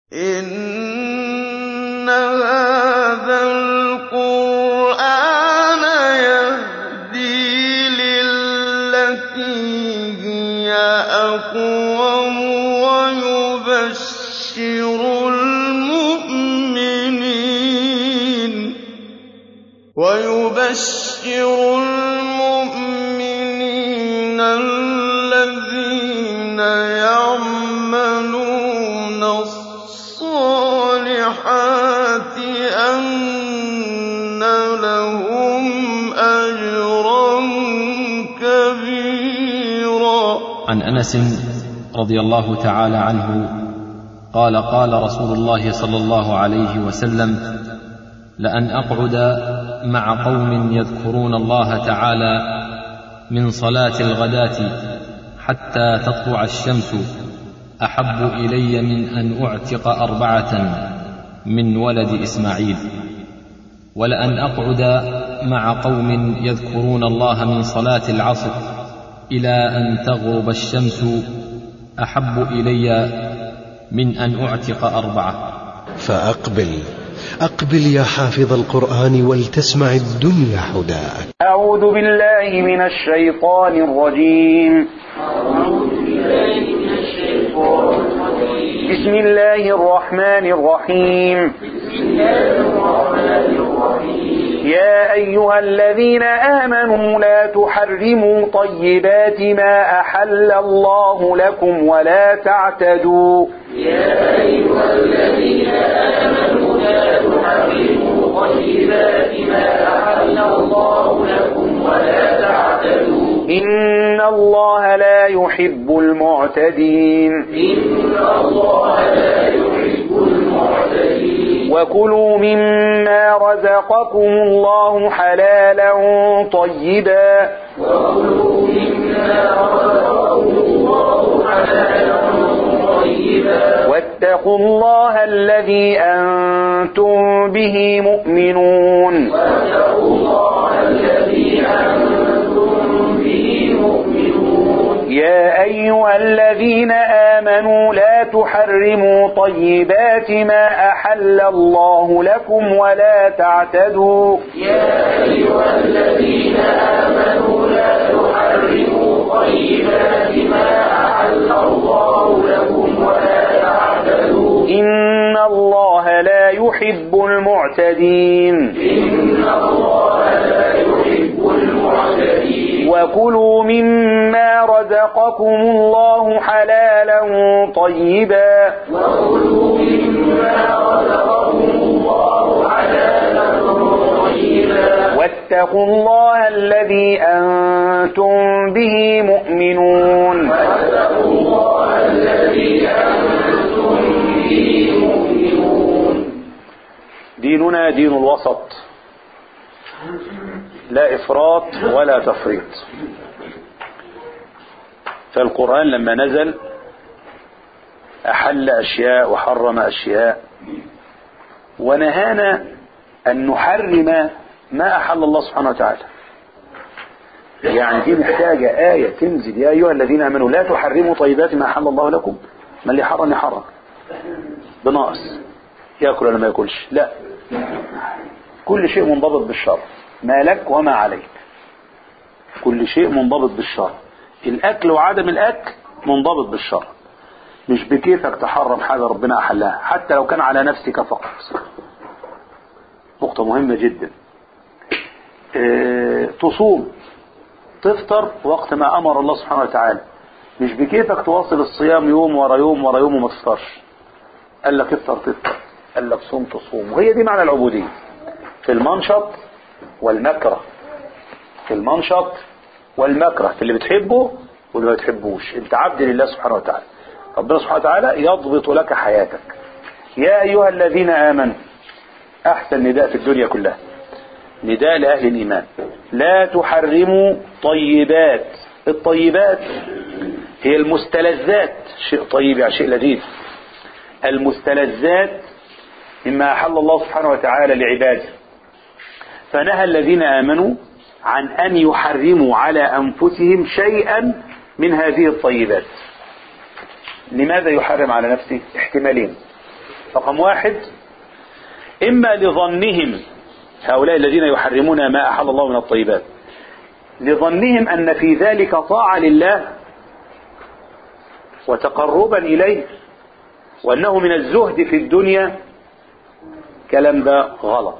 إِنَّ هَٰذَا الْقُرْآنَ يَهْدِي لِلَّتِي هِيَ أَقْوَمُ وَيُبَشِّرُ الْمُؤْمِنِينَ الَّذِينَ يَعْمَلُونَ الصَّالِحَاتِ أَنَّ لَهُمْ أَجْرًا كَبِيرًا عن انس رضي الله تعالى عنه قال قال رسول الله صلى الله عليه وسلم لان اقعد مع قوم يذكرون الله تعالى من صلاه الغداه حتى تطلع الشمس احب الي من ان اعتق اربعه من ولد اسماعيل ولان اقعد مع قوم يذكرون الله من صلاه العصر الى ان تغرب الشمس احب الي من ان اعتق اربعه فأقبل أقبل يا حافظ القرآن ولتسمع الدنيا حداك أعوذ بالله من الشيطان الرجيم بسم الله الرحمن الرحيم يا أيها الذين آمنوا لا تحرموا طيبات ما أحل الله لكم ولا تعتدوا يا أيها الذين آمنوا لا تحرموا طيبات ما أحل الله لكم ولا تعتدوا إن الله لا يحب المعتدين إن الله لا يحب المعتدين وكلوا مما رزقكم الله حلالا طيبا وكلوا مما رزقكم الله حلالا طيبا واتقوا الله الذي أنتم به مؤمنون واتقوا الله الذي أنتم به مؤمنون يا أيها الذين آمنوا لا تحرموا طيبات ما أحل الله لكم ولا تعتدوا يا أيها الذين آمنوا لا تحرموا طيبات ما أحل الله لكم ولا تعتدوا إن الله لا يحب المعتدين إن الله لا يحب المعتدين وكلوا مما رزقكم الله حلالا طيبا وكلوا مما رزقكم الله حلالا طيبا واتقوا الله الذي أنتم به مؤمنون واتقوا الله الذي أنتم به مؤمنون ديننا دين الوسط لا إفراط ولا تفريط فالقرآن لما نزل أحل أشياء وحرم أشياء ونهانا أن نحرم ما أحل الله سبحانه وتعالى يعني دي محتاجة آية تنزل يا أيها الذين آمنوا لا تحرموا طيبات ما أحل الله لكم ما اللي حرم يحرم بناقص يأكل ولا ما يأكلش لا كل شيء منضبط بالشرع ما لك وما عليك كل شيء منضبط بالشرع الأكل وعدم الأكل منضبط بالشرع مش بكيفك تحرم حاجة ربنا أحلها حتى لو كان على نفسك فقط نقطة مهمة جدا اه تصوم تفطر وقت ما أمر الله سبحانه وتعالى مش بكيفك تواصل الصيام يوم ورا يوم ورا يوم وما تفطرش قال لك افطر تفطر قال لك صوم تصوم وهي دي معنى العبودية في المنشط والمكره في المنشط والمكره في اللي بتحبه واللي ما بتحبوش انت عبد لله سبحانه وتعالى ربنا سبحانه وتعالى يضبط لك حياتك يا أيها الذين آمنوا أحسن نداء في الدنيا كلها نداء لأهل الإيمان لا تحرموا طيبات الطيبات هي المستلذات شيء طيب يعني شيء لذيذ المستلذات مما أحل الله سبحانه وتعالى لعباده فنهى الذين آمنوا عن أن يحرموا على أنفسهم شيئا من هذه الطيبات لماذا يحرم على نفسه احتمالين رقم واحد إما لظنهم هؤلاء الذين يحرمون ما أحل الله من الطيبات لظنهم أن في ذلك طاعة لله وتقربا إليه وأنه من الزهد في الدنيا كلام ده غلط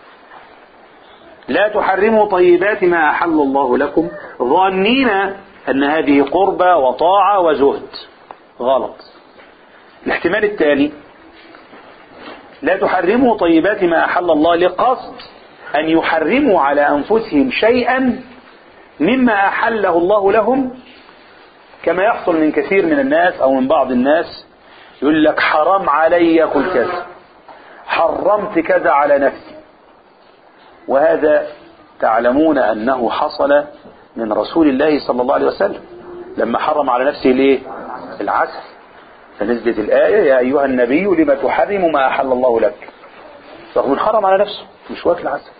لا تحرموا طيبات ما أحل الله لكم ظانين أن هذه قربة وطاعة وزهد غلط الاحتمال الثاني لا تحرموا طيبات ما أحل الله لقصد أن يحرموا على أنفسهم شيئا مما أحله الله لهم كما يحصل من كثير من الناس أو من بعض الناس يقول لك حرام علي كل كذا حرمت كذا على نفسي وهذا تعلمون أنه حصل من رسول الله صلى الله عليه وسلم لما حرم على نفسه ليه العسل فنزلت الآية يا أيها النبي لما تحرم ما أحل الله لك رغم حرم على نفسه مش واكل عسل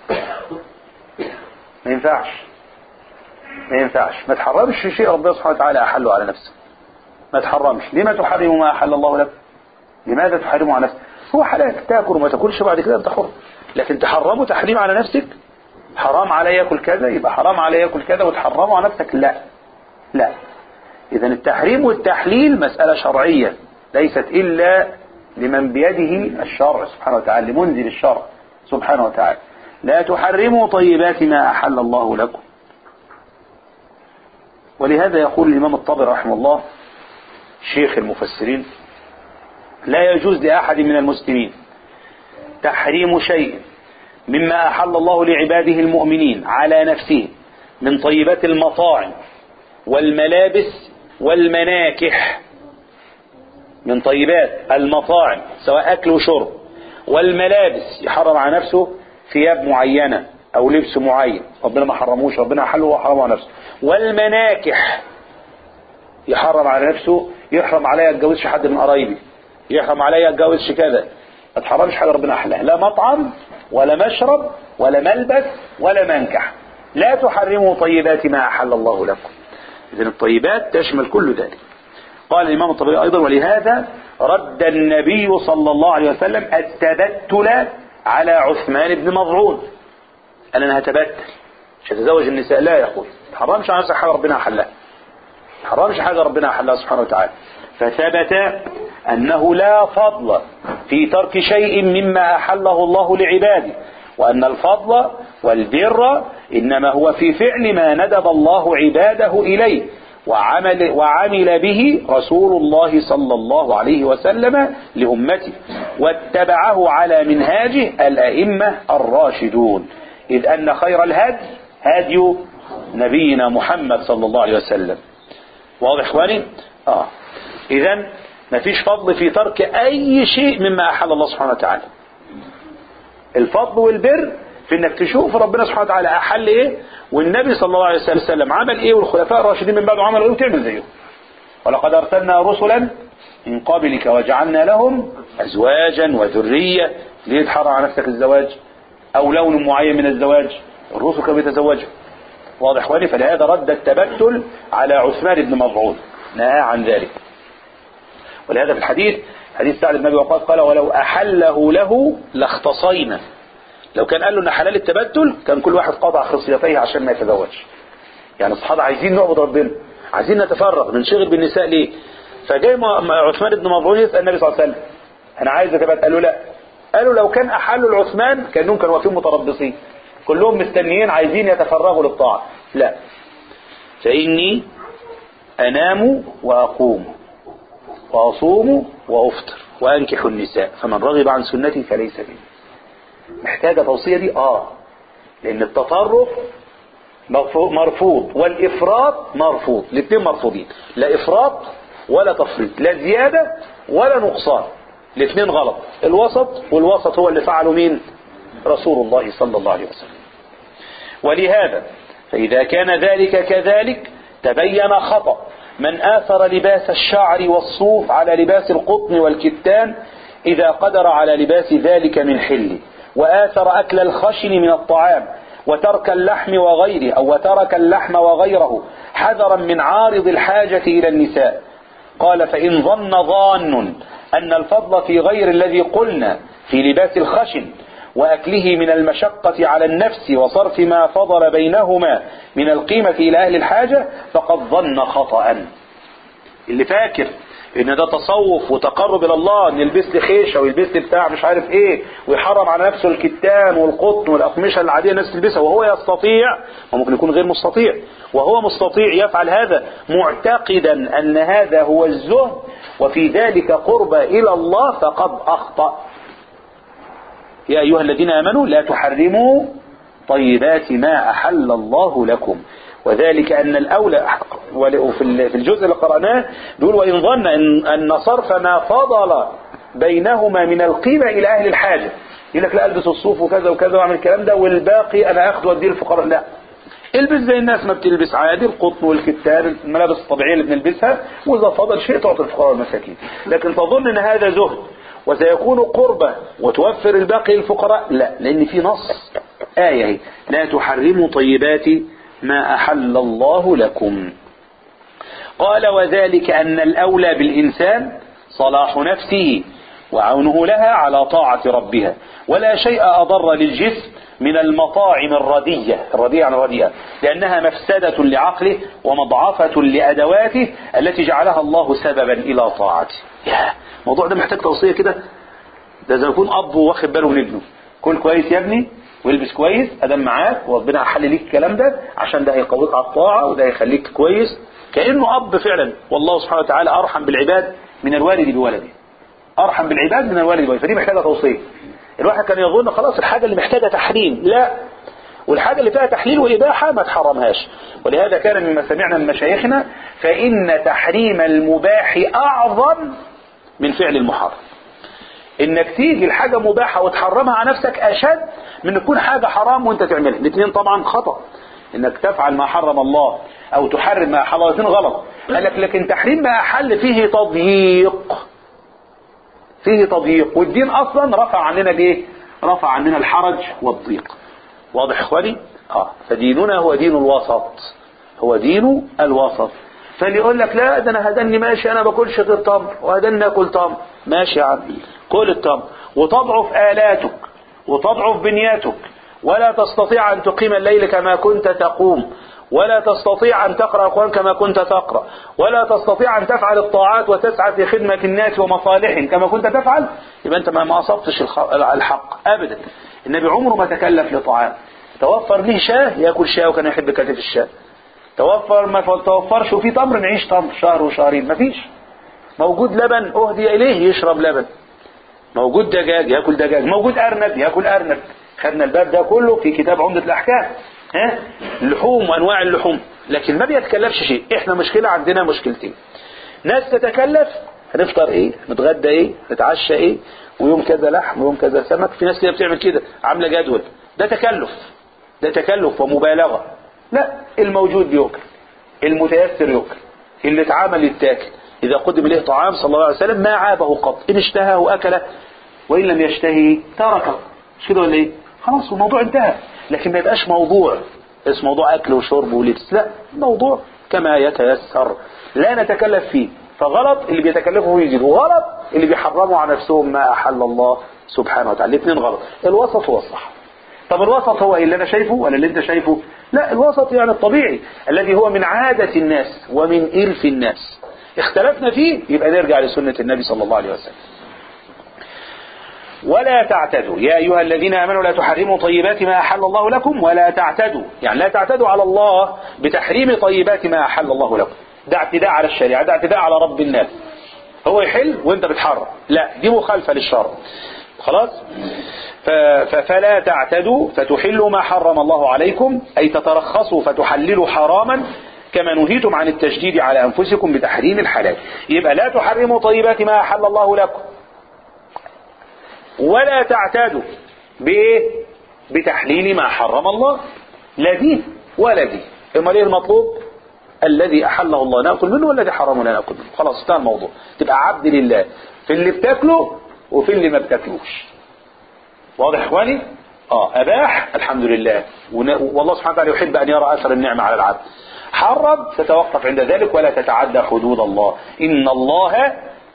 ما ينفعش ما ينفعش ما تحرمش شيء ربنا سبحانه وتعالى أحله على نفسه ما تحرمش لما تحرم ما أحل الله لك لماذا تحرمه على نفسك هو حلال تاكل وما تاكلش بعد كده انت حر لكن تحرمه تحريم على نفسك حرام علي ياكل كذا يبقى حرام علي ياكل كذا وتحرمه على نفسك لا لا اذا التحريم والتحليل مسألة شرعية ليست الا لمن بيده الشرع سبحانه وتعالى لمنزل الشرع سبحانه وتعالى لا تحرموا طيبات ما احل الله لكم ولهذا يقول الامام الطبري رحمه الله شيخ المفسرين لا يجوز لأحد من المسلمين تحريم شيء مما أحل الله لعباده المؤمنين على نفسه من طيبات المطاعم والملابس والمناكح من طيبات المطاعم سواء أكل وشرب والملابس يحرم على نفسه ثياب معينة أو لبس معين ربنا ما حرموش ربنا حله وحرمه على نفسه والمناكح يحرم على نفسه يحرم عليا اتجوزش حد من قرايبي يحرم عليا اتجوزش كذا ما تحرمش حاجه ربنا احلها لا مطعم ولا مشرب ولا ملبس ولا منكح لا تحرموا طيبات ما احل الله لكم اذا الطيبات تشمل كل ذلك قال الامام الطبري ايضا ولهذا رد النبي صلى الله عليه وسلم التبتل على عثمان بن مظعون قال انا هتبتل مش هتزوج النساء لا يا اخوي ما تحرمش على نفسك حاجه ربنا احلها ما تحرمش حاجه ربنا احلها سبحانه وتعالى فثبت أنه لا فضل في ترك شيء مما أحله الله لعباده وأن الفضل والبر إنما هو في فعل ما ندب الله عباده إليه وعمل, وعمل به رسول الله صلى الله عليه وسلم لأمته واتبعه على منهاجه الأئمة الراشدون إذ أن خير الهدي هدي نبينا محمد صلى الله عليه وسلم واضح إخواني؟ آه إذا مفيش فضل في ترك أي شيء مما أحل الله سبحانه وتعالى الفضل والبر في انك تشوف ربنا سبحانه وتعالى احل ايه والنبي صلى الله عليه وسلم عمل ايه والخلفاء الراشدين من بعده عملوا ايه وتعمل زيهم ولقد ارسلنا رسلا من قبلك وجعلنا لهم ازواجا وذريه ليه تحرم على نفسك الزواج او لون معين من الزواج الرسل كانوا بيتزوجوا واضح اخواني فلهذا رد التبتل على عثمان بن مظعون نهى عن ذلك ولهذا في الحديث حديث سعد بن ابي وقاص قال ولو احله له لاختصينا لو كان قال له ان حلال التبتل كان كل واحد قطع خصيتيه عشان ما يتزوجش يعني الصحابه عايزين نعبد ربنا عايزين نتفرغ ننشغل بالنساء ليه فجاي عثمان بن مظعون يسال النبي صلى الله عليه وسلم انا عايز اتبتل قال له لا قالوا لو كان احلوا لعثمان كانهم كانوا واقفين متربصين كلهم مستنيين عايزين يتفرغوا للطاعه لا فاني انام واقوم واصوم وافطر وانكح النساء فمن رغب عن سنتي فليس مني محتاجة توصية دي اه لان التطرف مرفوض والافراط مرفوض الاثنين مرفوضين لا افراط ولا تفريط لا زيادة ولا نقصان الاثنين غلط الوسط والوسط هو اللي فعله مين رسول الله صلى الله عليه وسلم ولهذا فإذا كان ذلك كذلك تبين خطأ من آثر لباس الشعر والصوف على لباس القطن والكتان إذا قدر على لباس ذلك من حله وآثر أكل الخشن من الطعام وترك اللحم وغيره أو وترك اللحم وغيره حذرا من عارض الحاجة إلى النساء قال فإن ظن ظان أن الفضل في غير الذي قلنا في لباس الخشن وأكله من المشقة على النفس وصرف ما فضل بينهما من القيمة إلى أهل الحاجة فقد ظن خطأ اللي فاكر ان ده تصوف وتقرب الى الله ان يلبس لي خيشه ويلبس لي بتاع مش عارف ايه ويحرم على نفسه الكتان والقطن والاقمشه العاديه الناس تلبسها وهو يستطيع وممكن يكون غير مستطيع وهو مستطيع يفعل هذا معتقدا ان هذا هو الزهد وفي ذلك قرب الى الله فقد اخطا يا ايها الذين امنوا لا تحرموا طيبات ما احل الله لكم وذلك أن الأولى وفي الجزء اللي قرأناه بيقول وإن ظن إن, أن صرف ما فضل بينهما من القيمة إلى أهل الحاجة يقول لك لا ألبس الصوف وكذا وكذا وأعمل الكلام ده والباقي أنا أخذ وأديه الفقراء لا البس زي الناس ما بتلبس عادي القطن والكتان الملابس الطبيعية اللي بنلبسها وإذا فضل شيء تعطي الفقراء والمساكين لكن تظن أن هذا زهد وسيكون قربة وتوفر الباقي للفقراء لا لأن في نص آية لا تحرموا طيبات ما أحل الله لكم قال وذلك أن الأولى بالإنسان صلاح نفسه وعونه لها على طاعة ربها ولا شيء أضر للجسم من المطاعم الردية الردية عن الرديئة لأنها مفسدة لعقله ومضعفة لأدواته التي جعلها الله سببا إلى طاعته يا الموضوع ده محتاج توصية كده ده زي يكون أب واخد باله من ابنه كل كويس يا ابني والبس كويس ادم معاك وربنا هيحل ليك الكلام ده عشان ده هيقويك على الطاعه وده هيخليك كويس كانه اب فعلا والله سبحانه وتعالى ارحم بالعباد من الوالد بولده ارحم بالعباد من الوالد بولده فدي محتاجه توصيه الواحد كان يظن خلاص الحاجه اللي محتاجه تحريم لا والحاجه اللي فيها تحليل واباحه ما تحرمهاش ولهذا كان مما سمعنا من مشايخنا فان تحريم المباح اعظم من فعل المحرم انك تيجي الحاجة مباحة وتحرمها على نفسك اشد من تكون حاجة حرام وانت تعملها الاثنين طبعا خطأ انك تفعل ما حرم الله او تحرم ما حرم الاثنين غلط قال لك لكن تحريم ما احل فيه تضييق فيه تضييق والدين اصلا رفع عننا الايه رفع عننا الحرج والضيق واضح اخواني اه فديننا هو دين الوسط هو دين الوسط فاللي يقول لك لا ده انا هدني ماشي انا باكلش غير تمر وهدني اكل تمر ماشي يا عم كل التمر وتضعف آلاتك وتضعف بنياتك ولا تستطيع أن تقيم الليل كما كنت تقوم ولا تستطيع أن تقرأ القرآن كما كنت تقرأ ولا تستطيع أن تفعل الطاعات وتسعى في خدمة الناس ومصالحهم كما كنت تفعل يبقى أنت ما أصبتش الحق أبدا النبي عمره ما تكلف لطعام توفر له شاه يأكل شاه وكان يحب كتف الشاه توفر ما توفرش وفي تمر نعيش تمر شهر وشهرين مفيش موجود لبن أهدي إليه يشرب لبن موجود دجاج ياكل دجاج موجود ارنب ياكل ارنب خدنا الباب ده كله في كتاب عمدة الاحكام ها لحوم وانواع اللحوم لكن ما بيتكلفش شيء احنا مشكلة عندنا مشكلتين ناس تتكلف هنفطر ايه نتغدى ايه نتعشى ايه ويوم كذا لحم ويوم كذا سمك في ناس كده بتعمل كده عامله جدول ده تكلف ده تكلف ومبالغه لا الموجود بياكل المتيسر ياكل اللي اتعمل يتاكل إذا قدم إليه طعام صلى الله عليه وسلم ما عابه قط إن اشتهاه أكله وإن لم يشتهي تركه مش كده ولا إيه خلاص الموضوع انتهى لكن ما يبقاش موضوع اسمه موضوع أكل وشرب ولبس لا موضوع كما يتيسر لا نتكلف فيه فغلط اللي بيتكلفوا يزيد وغلط اللي بيحرموا على نفسهم ما أحل الله سبحانه وتعالى الاثنين غلط الوسط هو الصح طب الوسط هو اللي أنا شايفه ولا اللي أنت شايفه لا الوسط يعني الطبيعي الذي هو من عادة الناس ومن إلف الناس اختلفنا فيه يبقى نرجع لسنة النبي صلى الله عليه وسلم ولا تعتدوا يا أيها الذين آمنوا لا تحرموا طيبات ما أحل الله لكم ولا تعتدوا يعني لا تعتدوا على الله بتحريم طيبات ما أحل الله لكم ده اعتداء على الشريعة ده اعتداء على رب الناس هو يحل وانت بتحرم لا دي مخالفة للشرع خلاص فلا تعتدوا فتحلوا ما حرم الله عليكم أي تترخصوا فتحللوا حراما كما نهيتم عن التشديد على أنفسكم بتحريم الحلال يبقى لا تحرموا طيبات ما أحل الله لكم ولا تعتادوا بإيه بتحليل ما حرم الله لا دين ولا دين اما ليه المطلوب الذي أحله الله نأكل منه والذي حرمه لا نأكل منه خلاص انتهى الموضوع تبقى عبد لله في اللي بتاكله وفي اللي ما بتاكلوش واضح اخواني اه اباح الحمد لله والله سبحانه وتعالى يحب ان يرى اثر النعمه على العبد حرم تتوقف عند ذلك ولا تتعدى حدود الله إن الله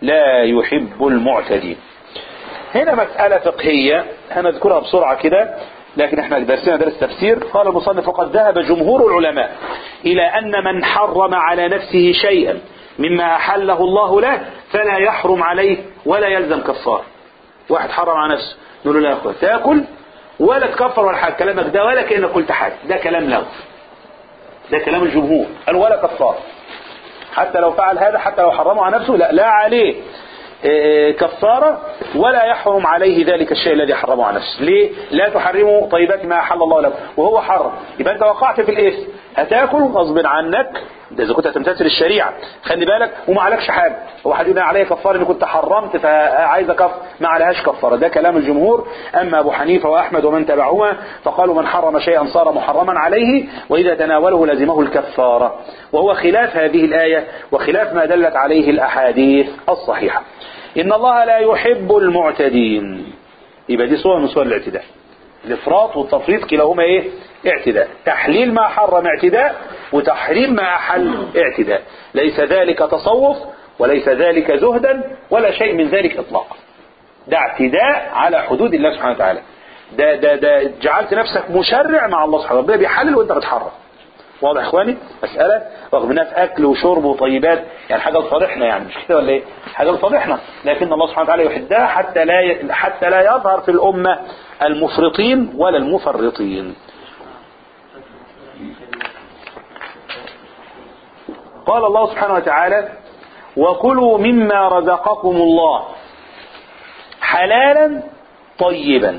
لا يحب المعتدين هنا مسألة فقهية هنذكرها بسرعة كده لكن احنا درسنا درس تفسير قال المصنف وقد ذهب جمهور العلماء إلى أن من حرم على نفسه شيئا مما أحله الله له فلا يحرم عليه ولا يلزم كفار واحد حرم على نفسه نقول له لا يا أخوة تاكل ولا تكفر ولا حاجة كلامك ده ولا كأنك قلت حاجة ده كلام له ده كلام الجمهور قال ولا كفار حتى لو فعل هذا حتى لو حرمه على نفسه لا لا عليه كفارة ولا يحرم عليه ذلك الشيء الذي حرمه على نفسه ليه لا تحرموا طيبات ما أحل الله لكم وهو حرم يبقى أنت وقعت في الإثم هتاكل غصب عنك ده إذا كنت هتمتثل الشريعة خلي بالك وما عليكش حاجة هو حد يقول عليه كفارة إن كنت حرمت فعايز كف ما عليهاش كفارة ده كلام الجمهور أما أبو حنيفة وأحمد ومن تبعهما فقالوا من حرم شيئا صار محرما عليه وإذا تناوله لزمه الكفارة وهو خلاف هذه الآية وخلاف ما دلت عليه الأحاديث الصحيحة إن الله لا يحب المعتدين يبقى دي صورة من صور الاعتداء الإفراط والتفريط كلاهما إيه اعتداء تحليل ما حرم اعتداء وتحريم ما أحل اعتداء ليس ذلك تصوف وليس ذلك زهدا ولا شيء من ذلك إطلاقا ده اعتداء على حدود الله سبحانه وتعالى ده, ده, ده جعلت نفسك مشرع مع الله سبحانه وتعالى بيحلل وانت بتحرم واضح يا اخواني مسألة رغم انها في اكل وشرب وطيبات يعني حاجة لصالحنا يعني مش كده ولا ايه حاجة لصالحنا لكن الله سبحانه وتعالى يحدها حتى لا ي... حتى لا يظهر في الامة المفرطين ولا المفرطين قال الله سبحانه وتعالى وكلوا مما رزقكم الله حلالا طيبا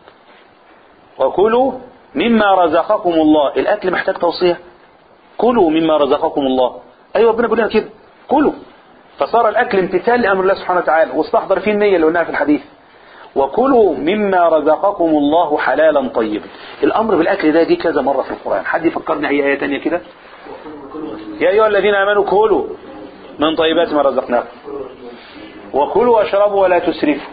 وكلوا مما رزقكم الله الاكل محتاج توصيه كلوا مما رزقكم الله ايوه ربنا بيقول لنا كده كلوا فصار الاكل امتثال لامر الله سبحانه وتعالى واستحضر فيه النيه اللي قلناها في الحديث وكلوا مما رزقكم الله حلالا طيبا الامر بالاكل ده دي كذا مره في القران حد يفكرني اي ايه تانية كده يا ايها الذين امنوا كلوا من طيبات ما رزقناكم وكلوا واشربوا ولا تسرفوا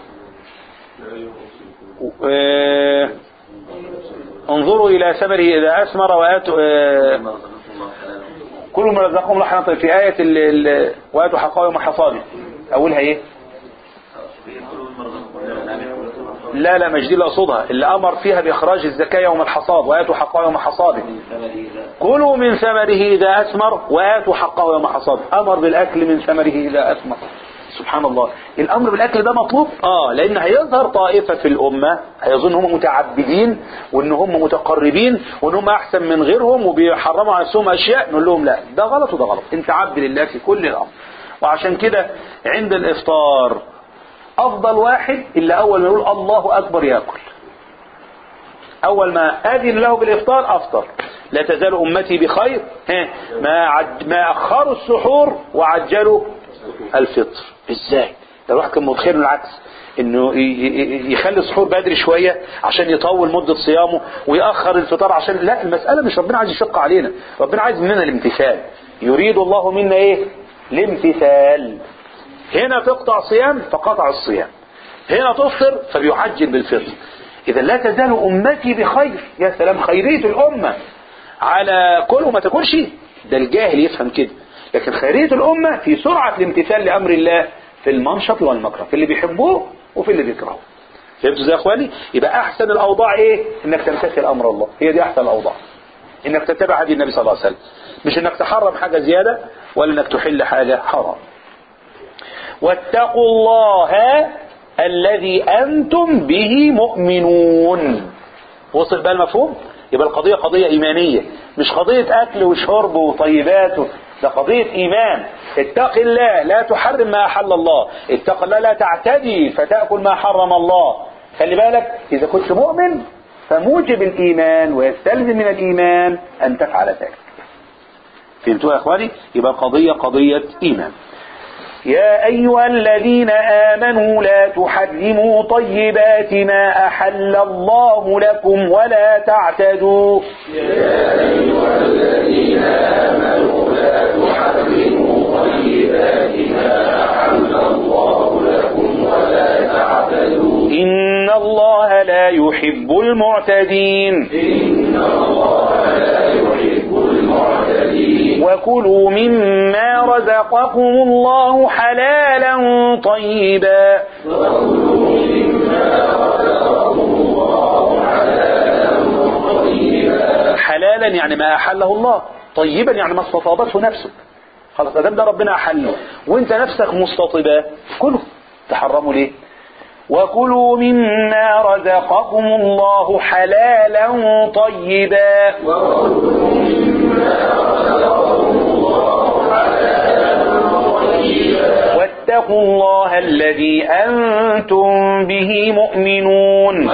اه انظروا إلى ثمره إذا أثمر وآتوا آه كل ما رزقهم الله حنطر في آية ال ال وآتوا حقا يوم حصاده أولها إيه لا لا مش دي اللي أقصدها اللي أمر فيها بإخراج الزكاة يوم الحصاد وآتوا حقا يوم حصاده كلوا من ثمره إذا أثمر وآتوا حقا يوم حصاده أمر بالأكل من ثمره إذا أثمر سبحان الله الامر بالاكل ده مطلوب اه لان هيظهر طائفة في الامة هيظن هم متعبدين وان هم متقربين وان هم احسن من غيرهم وبيحرموا على نفسهم اشياء نقول لهم لا ده غلط وده غلط انت عبد لله في كل الامر وعشان كده عند الافطار افضل واحد اللي اول ما يقول الله اكبر ياكل اول ما اذن له بالافطار افطر لا تزال امتي بخير ها ما عج... ما اخروا السحور وعجلوا الفطر ازاي ده الواحد كان متخيل العكس انه يخلي السحور بدري شوية عشان يطول مدة صيامه ويأخر الفطار عشان لا المسألة مش ربنا عايز يشق علينا ربنا عايز مننا الامتثال يريد الله منا ايه الامتثال هنا تقطع صيام فقطع الصيام هنا تفطر فبيعجل بالفطر اذا لا تزال امتي بخير يا سلام خيرية الامة على كل وما تاكلش ده الجاهل يفهم كده لكن خيرية الأمة في سرعة الامتثال لأمر الله في المنشط والمكره في اللي بيحبوه وفي اللي بيكرهوه فهمتوا زي يا اخواني يبقى احسن الاوضاع ايه انك تمتثل امر الله هي دي احسن الاوضاع انك تتبع هدي النبي صلى الله عليه وسلم مش انك تحرم حاجة زيادة ولا انك تحل حاجة حرام واتقوا الله الذي انتم به مؤمنون وصل بقى المفهوم يبقى القضية قضية ايمانية مش قضية اكل وشرب وطيبات و... ده قضية إيمان اتق الله لا تحرم ما أحل الله اتق الله لا تعتدي فتأكل ما حرم الله خلي بالك إذا كنت مؤمن فموجب الإيمان ويستلزم من الإيمان أن تفعل ذلك فهمتوا يا أخواني يبقى قضية قضية إيمان يا أيها الذين آمنوا لا تحرموا طيبات ما أحل الله لكم ولا تعتدوا يا أيها الذين آمنوا لا تحرموا طيبات ما أحل الله لكم ولا تعتدوا إن الله لا يحب المعتدين إن الله لا يحب المعتدين وكلوا مما رزقكم الله حلالا طيبا حلالا يعني ما أحله الله طيبا يعني ما استطابته نفسه خلاص ادام ده ربنا أحله وانت نفسك مستطبة كله تحرموا ليه وكلوا مما رزقكم الله حلالا طيبا واتقوا الله الذي أنتم به مؤمنون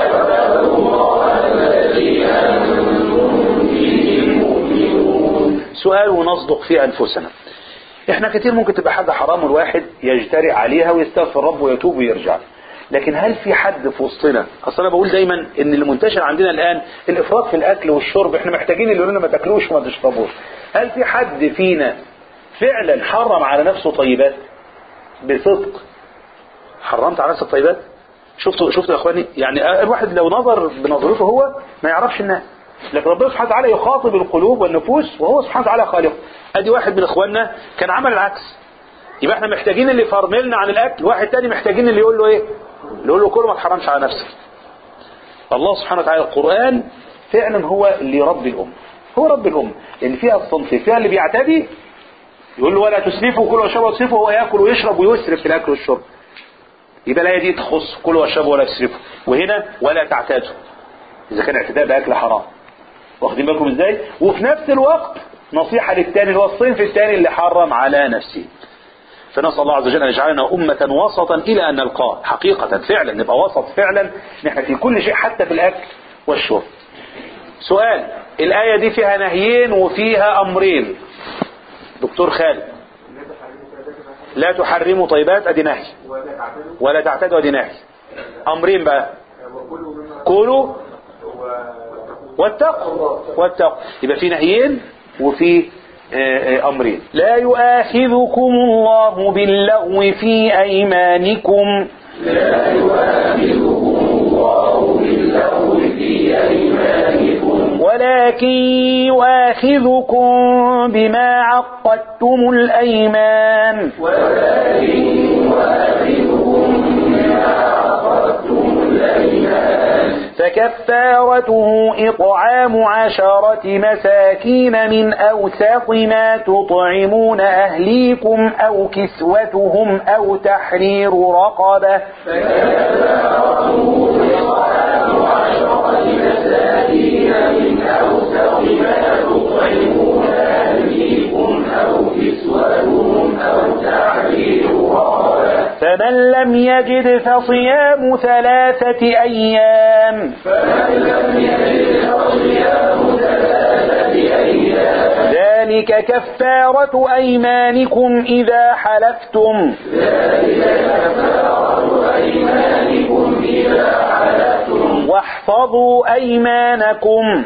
سؤال ونصدق في أنفسنا احنا كتير ممكن تبقى حاجة حرام الواحد يجترئ عليها ويستغفر ربه ويتوب ويرجع لكن هل في حد في وسطنا اصل انا بقول دايما ان اللي منتشر عندنا الان الافراط في الاكل والشرب احنا محتاجين اللي يقولوا لنا ما تاكلوش وما تشربوش هل في حد فينا فعلا حرم على نفسه طيبات بصدق حرمت على نفسك الطيبات شفتوا شفتوا يا اخواني يعني الواحد لو نظر بنظرته هو ما يعرفش الناس لكن ربنا سبحانه وتعالى يخاطب القلوب والنفوس وهو سبحانه وتعالى خالق ادي واحد من اخواننا كان عمل العكس يبقى احنا محتاجين اللي يفرملنا عن الاكل واحد تاني محتاجين اللي يقول له ايه اللي يقول له كله ما تحرمش على نفسك الله سبحانه وتعالى القرآن فعلا هو اللي يربي الأمة هو رب الأمة لأن فيها التنصيف فيها اللي بيعتدي يقول له ولا تسرفوا كلوا واشربوا وتسرفوا وهو ياكل ويشرب ويسرف في الاكل والشرب يبقى الايه دي تخص كلوا واشربوا ولا تسرفوا وهنا ولا تعتادوا اذا كان اعتداء باكل حرام واخدين بالكم ازاي وفي نفس الوقت نصيحه للثاني اللي هو الصنف الثاني اللي حرم على نفسه فنسال الله عز وجل ان يجعلنا امه وسطا الى ان نلقاه حقيقه فعلا نبقى وسط فعلا ان احنا في كل شيء حتى في الاكل والشرب سؤال الايه دي فيها نهيين وفيها امرين دكتور خالد لا تحرموا طيبات ادي نهي ولا تعتدوا ادي نهي امرين بقى كلوا واتقوا واتقوا يبقى في نهيين وفي آه، آه، امرين لا يؤاخذكم الله باللغو في ايمانكم ولكن يؤاخذكم بما عقدتم الايمان فكفارته إطعام عشرة مساكين من أوساط ما تطعمون أهليكم أو كسوتهم أو تحرير رقبة فمن لم يجد فصيام ثلاثة أيام ذلك كفارة أيمانكم إذا حلفتم واحفظوا أيمانكم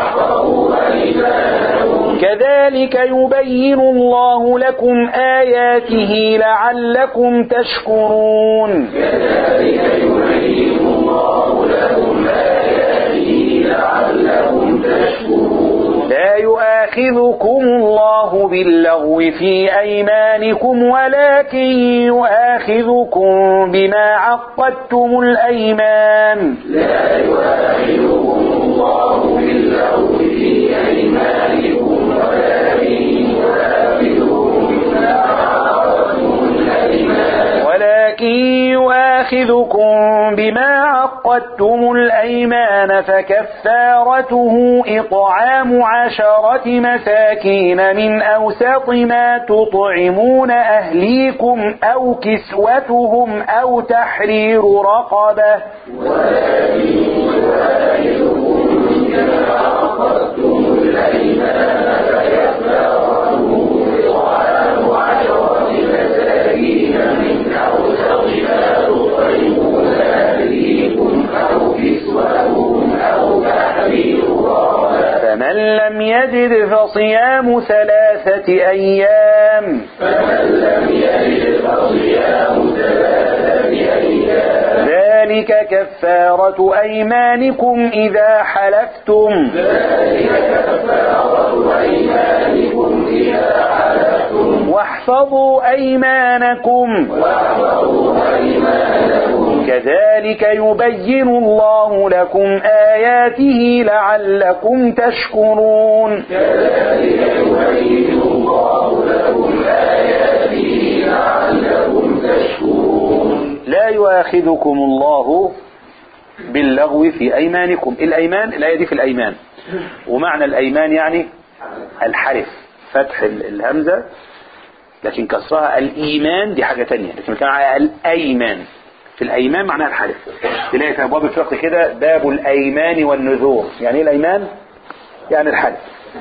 كذلك يبين الله لكم آياته لعلكم تشكرون لا يؤاخذكم الله باللغو في أيمانكم ولكن يؤاخذكم بما عقدتم الأيمان ولكن يؤاخذكم بما عقدتم الأيمان فكفارته إطعام عشرة مساكين من أوسط ما تطعمون أهليكم أو كسوتهم أو تحرير رقبة فمن لم يجد فصيام ثلاثة أيام ذلك كفارة أيمانكم إذا حلفتم إذا حلفتم واحفظوا أيمانكم واحفظوا أيمانكم كذلك يبين الله لكم آياته لعلكم تشكرون كذلك يبين الله لكم آياته لعلكم تشكرون لا يؤاخذكم الله باللغو في أيمانكم الأيمان الآية دي في الأيمان ومعنى الأيمان يعني الحلف فتح ال- الهمزة لكن كسرها الإيمان دي حاجة تانية لكن كان على الأيمان في الأيمان معناها الحلف تلاقي في أبواب الفقه كده باب الأيمان والنذور يعني إيه الأيمان؟ يعني الحلف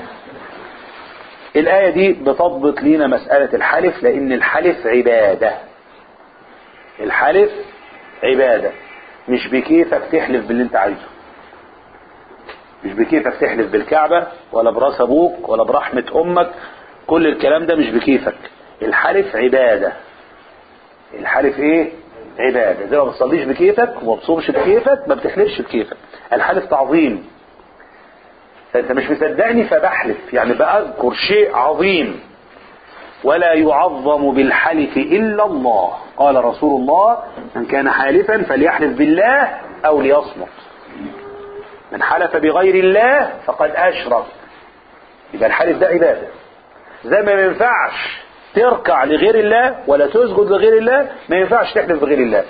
الآية دي بتضبط لنا مسألة الحلف لأن الحلف عبادة الحلف عبادة مش بكيفك تحلف باللي انت عايزه مش بكيفك تحلف بالكعبة ولا براس ابوك ولا برحمة امك كل الكلام ده مش بكيفك الحلف عبادة الحلف ايه عبادة زي ما بتصليش بكيفك وما بتصومش بكيفك ما بتحلفش بكيفك الحلف تعظيم فانت مش مصدقني فبحلف يعني بأذكر شيء عظيم ولا يعظم بالحلف إلا الله قال رسول الله من كان حالفا فليحلف بالله أو ليصمت من حلف بغير الله فقد أشرك يبقى الحلف ده عبادة زي ما ما ينفعش تركع لغير الله ولا تسجد لغير الله ما ينفعش تحلف بغير الله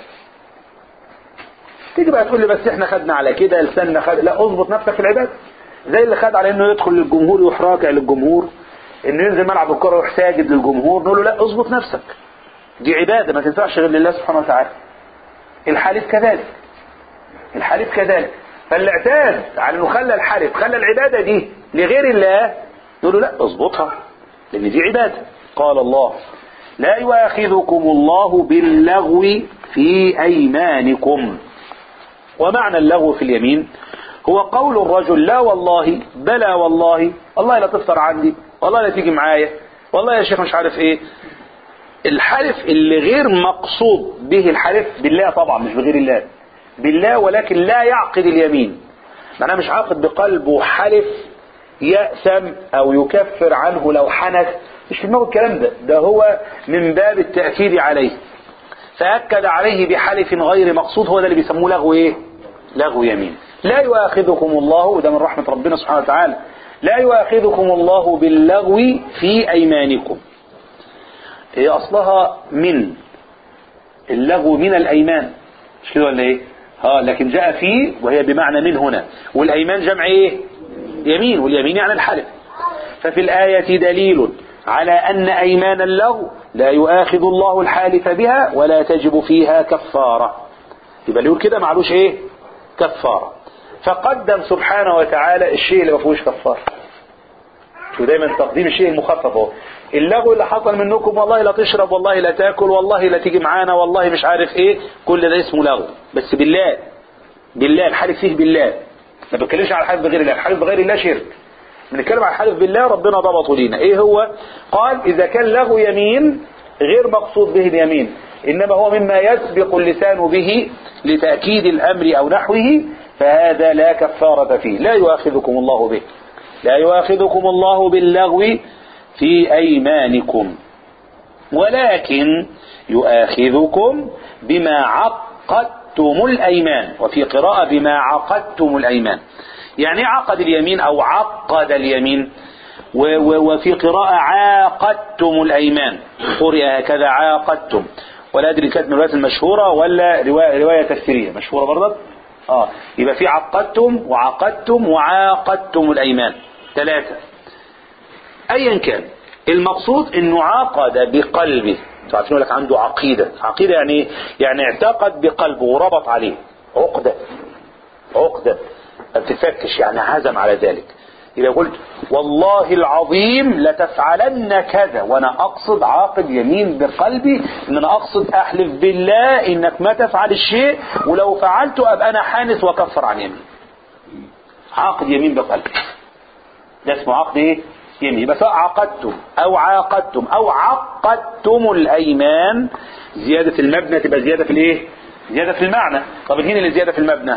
تيجي بقى تقول لي بس احنا خدنا على كده لساننا خد لا اظبط نفسك في العباده زي اللي خد على انه يدخل للجمهور ويروح راكع للجمهور انه ينزل ملعب الكره ويروح ساجد للجمهور نقول له لا اظبط نفسك دي عباده ما تنفعش غير لله سبحانه وتعالى الحلف كذلك الحلف كذلك فاللي اعتاد على انه خلى الحلف خلى العباده دي لغير الله نقول له لا اظبطها لان دي عباده قال الله لا يؤاخذكم الله باللغو في ايمانكم ومعنى اللغو في اليمين هو قول الرجل لا والله بلى والله والله لا تفطر عندي والله لا تيجي معايا والله يا شيخ مش عارف ايه الحلف اللي غير مقصود به الحلف بالله طبعا مش بغير الله بالله ولكن لا يعقد اليمين معناه مش عاقد بقلبه حلف يأثم او يكفر عنه لو حنث مش في دماغه الكلام ده ده هو من باب التأكيد عليه فأكد عليه بحلف غير مقصود هو ده اللي بيسموه لغو ايه لغو يمين لا يؤاخذكم الله وده من رحمة ربنا سبحانه وتعالى لا يؤاخذكم الله باللغو في أيمانكم هي أصلها من اللغو من الأيمان مش كده ولا إيه ها لكن جاء فيه وهي بمعنى من هنا والأيمان جمع إيه يمين واليمين يعني الحلف ففي الآية دليل على أن أيمان اللغو لا يؤاخذ الله الحالف بها ولا تجب فيها كفارة يبقى اللي يقول كده معلوش إيه كفارة فقدم سبحانه وتعالى الشيء اللي ما فيهوش كفارة شو دايما تقديم الشيء المخفف اهو اللغو اللي حصل منكم والله لا تشرب والله لا تاكل والله لا تيجي معانا والله مش عارف ايه كل ده اسمه لغو بس بالله بالله الحلف فيه بالله ما بتكلمش على الحلف بغير الله الحلف بغير الله شرك بنتكلم على الحلف بالله ربنا ضبطه لينا ايه هو قال اذا كان لغو يمين غير مقصود به اليمين انما هو مما يسبق اللسان به لتأكيد الامر او نحوه فهذا لا كفارة فيه لا يؤاخذكم الله به لا يؤاخذكم الله باللغو في أيمانكم ولكن يؤاخذكم بما عقدتم الأيمان وفي قراءة بما عقدتم الأيمان يعني عقد اليمين أو عقد اليمين و- و- وفي قراءة عاقدتم الأيمان قرئ هكذا عاقدتم ولا أدري كانت من الروايات المشهورة ولا رواية, رواية تفسيرية مشهورة برضه اه يبقى في عقدتم وعقدتم وعاقدتم الأيمان ثلاثة ايا كان المقصود انه عقد بقلبه انتوا عارفين لك عنده عقيدة عقيدة يعني ايه؟ يعني اعتقد بقلبه وربط عليه عقدة عقدة ما بتتفكش يعني عزم على ذلك إذا قلت والله العظيم لتفعلن كذا وأنا أقصد عاقد يمين بقلبي إن أنا أقصد أحلف بالله إنك ما تفعل الشيء ولو فعلته أبقى أنا حانث وكفر عن يمين عاقد يمين بقلبي ده اسمه عقد ايه يمين يبقى سواء عقدتم او عاقدتم او عقدتم الايمان زيادة المبنى تبقى زيادة في الايه زيادة في المعنى طب هنا اللي زيادة في المبنى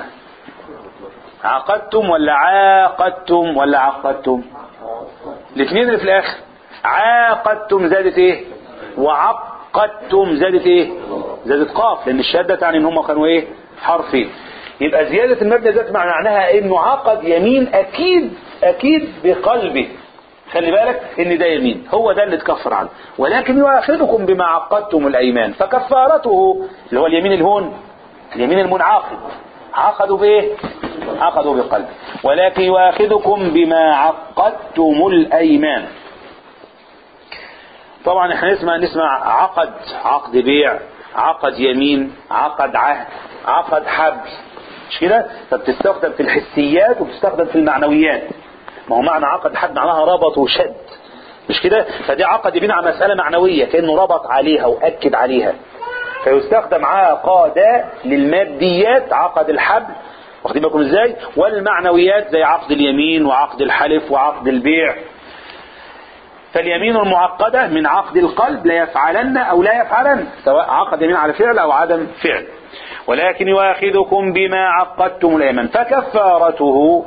عقدتم ولا عاقدتم ولا عقدتم الاثنين اللي في الاخر عاقدتم زادت ايه وعقدتم زادت ايه زادت قاف لان الشهاده تعني ان هم كانوا ايه حرفين يبقى زيادة المبنى ذات معناها انه عقد يمين اكيد اكيد بقلبه خلي بالك ان ده يمين هو ده اللي اتكفر عنه ولكن يؤاخذكم بما عقدتم الايمان فكفارته اللي هو اليمين الهون اليمين المنعقد عقدوا بايه عقدوا بقلب ولكن يؤاخذكم بما عقدتم الايمان طبعا احنا نسمع نسمع عقد عقد بيع عقد يمين عقد عهد عقد حبل مش كده فبتستخدم في الحسيات وبتستخدم في المعنويات ما هو معنى عقد حد معناها ربط وشد مش كده فدي عقد يمين على مسألة معنوية كأنه ربط عليها وأكد عليها فيستخدم عقد للماديات عقد الحبل واخدين بالكم ازاي والمعنويات زي عقد اليمين وعقد الحلف وعقد البيع فاليمين المعقدة من عقد القلب لا يفعلن أو لا يفعلن سواء عقد يمين على فعل أو عدم فعل ولكن يؤاخذكم بما عقدتم الأيمان فكفارته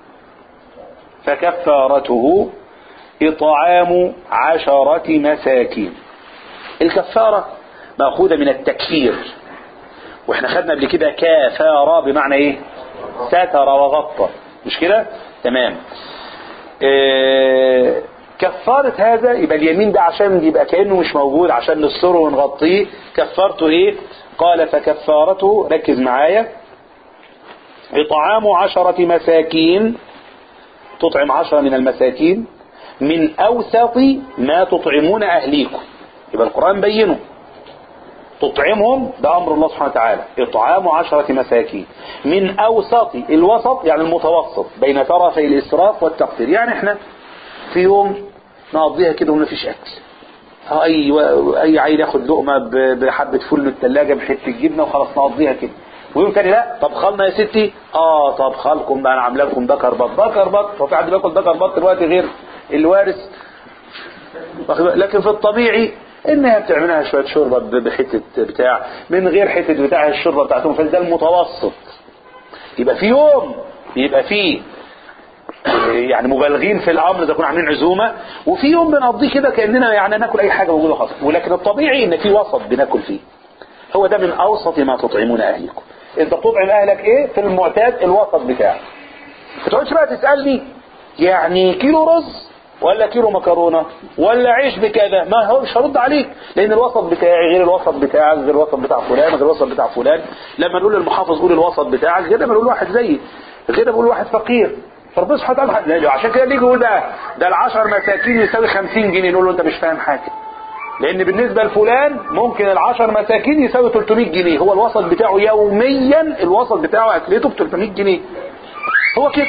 فكفارته إطعام عشرة مساكين الكفارة مأخوذة من التكفير واحنا خدنا قبل كده كافارة بمعنى ايه ستر وغطى مش كده تمام إيه كفارة هذا يبقى اليمين ده عشان يبقى كأنه مش موجود عشان نستره ونغطيه كفارته ايه قال فكفارته ركز معايا إطعام عشرة مساكين تطعم عشرة من المساكين من أوسط ما تطعمون أهليكم يبقى القرآن بينه تطعمهم ده أمر الله سبحانه وتعالى إطعام عشرة مساكين من أوسط الوسط يعني المتوسط بين طرفي الإسراف والتقدير يعني احنا في يوم نقضيها كده ومفيش أكل اي اي عيل ياخد لقمه بحبه فل من الثلاجه بحته جبنه وخلاص نقضيها كده ويوم تاني لا طب خلنا يا ستي اه طب خلكم بقى انا عامله لكم دكر بط دكر بط هو في حد بياكل دكر بط دلوقتي غير الوارث لكن في الطبيعي انها بتعملها شويه شوربه بحته بتاع من غير حته بتاع الشوربه بتاعتهم فده المتوسط يبقى في يوم يبقى فيه يعني مبالغين في الامر اذا كنا عاملين عزومه وفي يوم بنقضيه كده كاننا يعني ناكل اي حاجه موجوده خالص ولكن الطبيعي ان في وسط بناكل فيه هو ده من اوسط ما تطعمون اهلكم انت بتطعم اهلك ايه في المعتاد الوسط بتاعك ما تقعدش بقى تسالني يعني كيلو رز ولا كيلو مكرونه ولا عيش بكذا ما هو مش هرد عليك لان الوسط بتاعي غير الوسط بتاعك غير الوسط بتاع فلان غير الوسط بتاع فلان لما نقول للمحافظ قول الوسط بتاعك غير لما نقول واحد زيي غير لما نقول واحد فقير فربنا سبحانه وتعالى عشان كده نيجي يقول ده ده العشر مساكين يساوي 50 جنيه نقول له انت مش فاهم حاجه لان بالنسبه لفلان ممكن العشر مساكين يساوي 300 جنيه هو الوسط بتاعه يوميا الوسط بتاعه اكلته ب 300 جنيه هو كده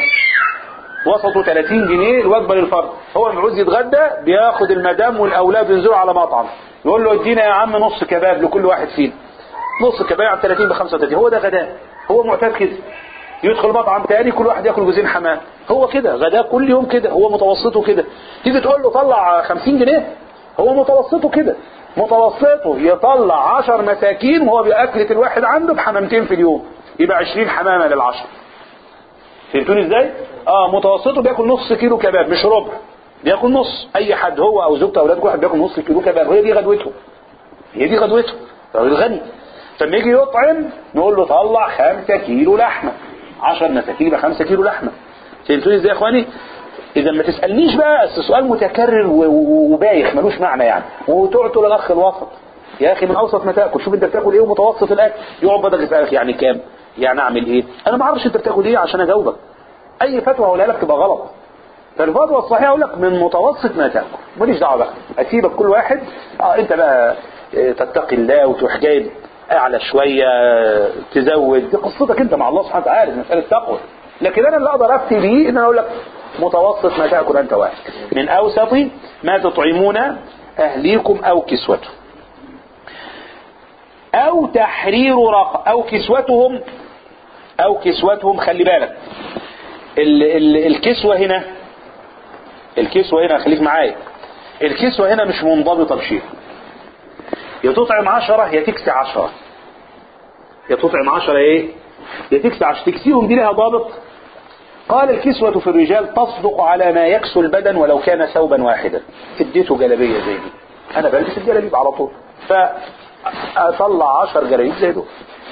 وسطه 30 جنيه الوجبه للفرد هو لما عاوز يتغدى بياخد المدام والاولاد ينزلوا على مطعم يقول له ادينا يا عم نص كباب لكل واحد فينا نص كباب 30 ب 35 هو ده غداء هو معتاد كده يدخل مطعم تاني كل واحد ياكل جوزين حمام هو كده غداء كل يوم كده هو متوسطه كده تيجي تقول له طلع 50 جنيه هو متوسطه كده متوسطه يطلع 10 مساكين وهو بأكلة الواحد عنده بحمامتين في اليوم يبقى 20 حمامة للعشر فهمتوني ازاي؟ اه متوسطه بياكل نص كيلو كباب مش ربع بياكل نص اي حد هو او زوجته او اولاده كل واحد بياكل نص كيلو كباب وهي دي غدوته هي دي غدوته راجل غني فلما يجي يطعم نقول له طلع 5 كيلو لحمه 10 مساكين يبقى 5 كيلو لحمه فهمتوني ازاي يا اخواني اذا ما تسالنيش بقى أصل السؤال متكرر و- و- وبايخ ملوش معنى يعني وتقعد تقول الاخ الوسط يا اخي من اوسط ما تاكل شوف انت بتاكل ايه ومتوسط الاكل يقعد بدك يسالك يعني كام يعني اعمل ايه انا ما اعرفش انت بتاكل ايه عشان اجاوبك اي فتوى اقولها لك تبقى غلط فالفتوى الصحيحه اقول لك من متوسط ما تاكل ماليش دعوه بقى اسيبك كل واحد اه انت بقى آه، تتقي الله وتروح جايب اعلى شويه آه، تزود دي قصتك انت مع الله سبحانه وتعالى دي مساله تقوى لكن انا اللي اقدر افتي بيه ان انا اقول لك متوسط ما تاكل انت واحد من اوسط ما تطعمون اهليكم او كسوتهم او تحرير رقبه او كسوتهم او كسوتهم خلي بالك ال ال الكسوة هنا الكسوة هنا خليك معايا الكسوة هنا مش منضبطة بشيء يا تطعم عشرة يا تكسي عشرة يا تطعم عشرة ايه يا تكسي عشرة تكسيهم دي لها ضابط قال الكسوة في الرجال تصدق على ما يكسو البدن ولو كان ثوبا واحدا اديته جلبية زي دي انا بلبس الجلابيب على طول فاطلع عشر جلابيب زي دول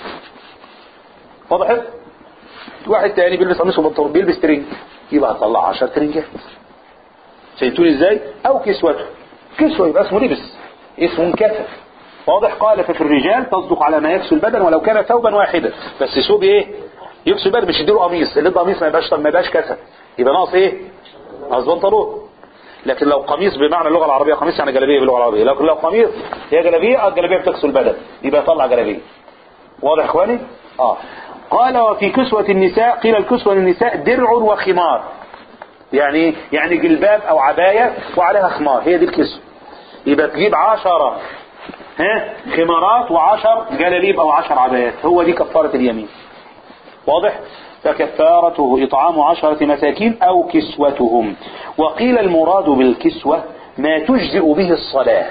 وضحت واحد تاني بيلبس قميص وبنطلون بيلبس ترنج يبقى اطلع 10 ترنجات فهمتوني ازاي او كسوته كسوه يبقى اسمه لبس اسمه انكسر واضح قال ففي الرجال تصدق على ما يكسو البدن ولو كان ثوبا واحدا بس ثوب ايه يكسو البدن مش يديله قميص اللي ده قميص ما يبقاش ما يبقاش كسر يبقى ناقص ايه ناقص بنطلون لكن لو قميص بمعنى اللغه العربيه قميص يعني جلابيه باللغه العربيه لكن لو قميص هي جلابيه اه الجلابيه بتكسو البدن يبقى يطلع جلابيه واضح يا اخواني اه قال وفي كسوة النساء قيل الكسوة للنساء درع وخمار يعني إيه؟ يعني جلباب او عباية وعليها خمار هي دي الكسوة يبقى تجيب عشرة ها خمارات وعشر جلاليب او عشر عبايات هو دي كفارة اليمين واضح فكفارته اطعام عشرة مساكين او كسوتهم وقيل المراد بالكسوة ما تجزئ به الصلاة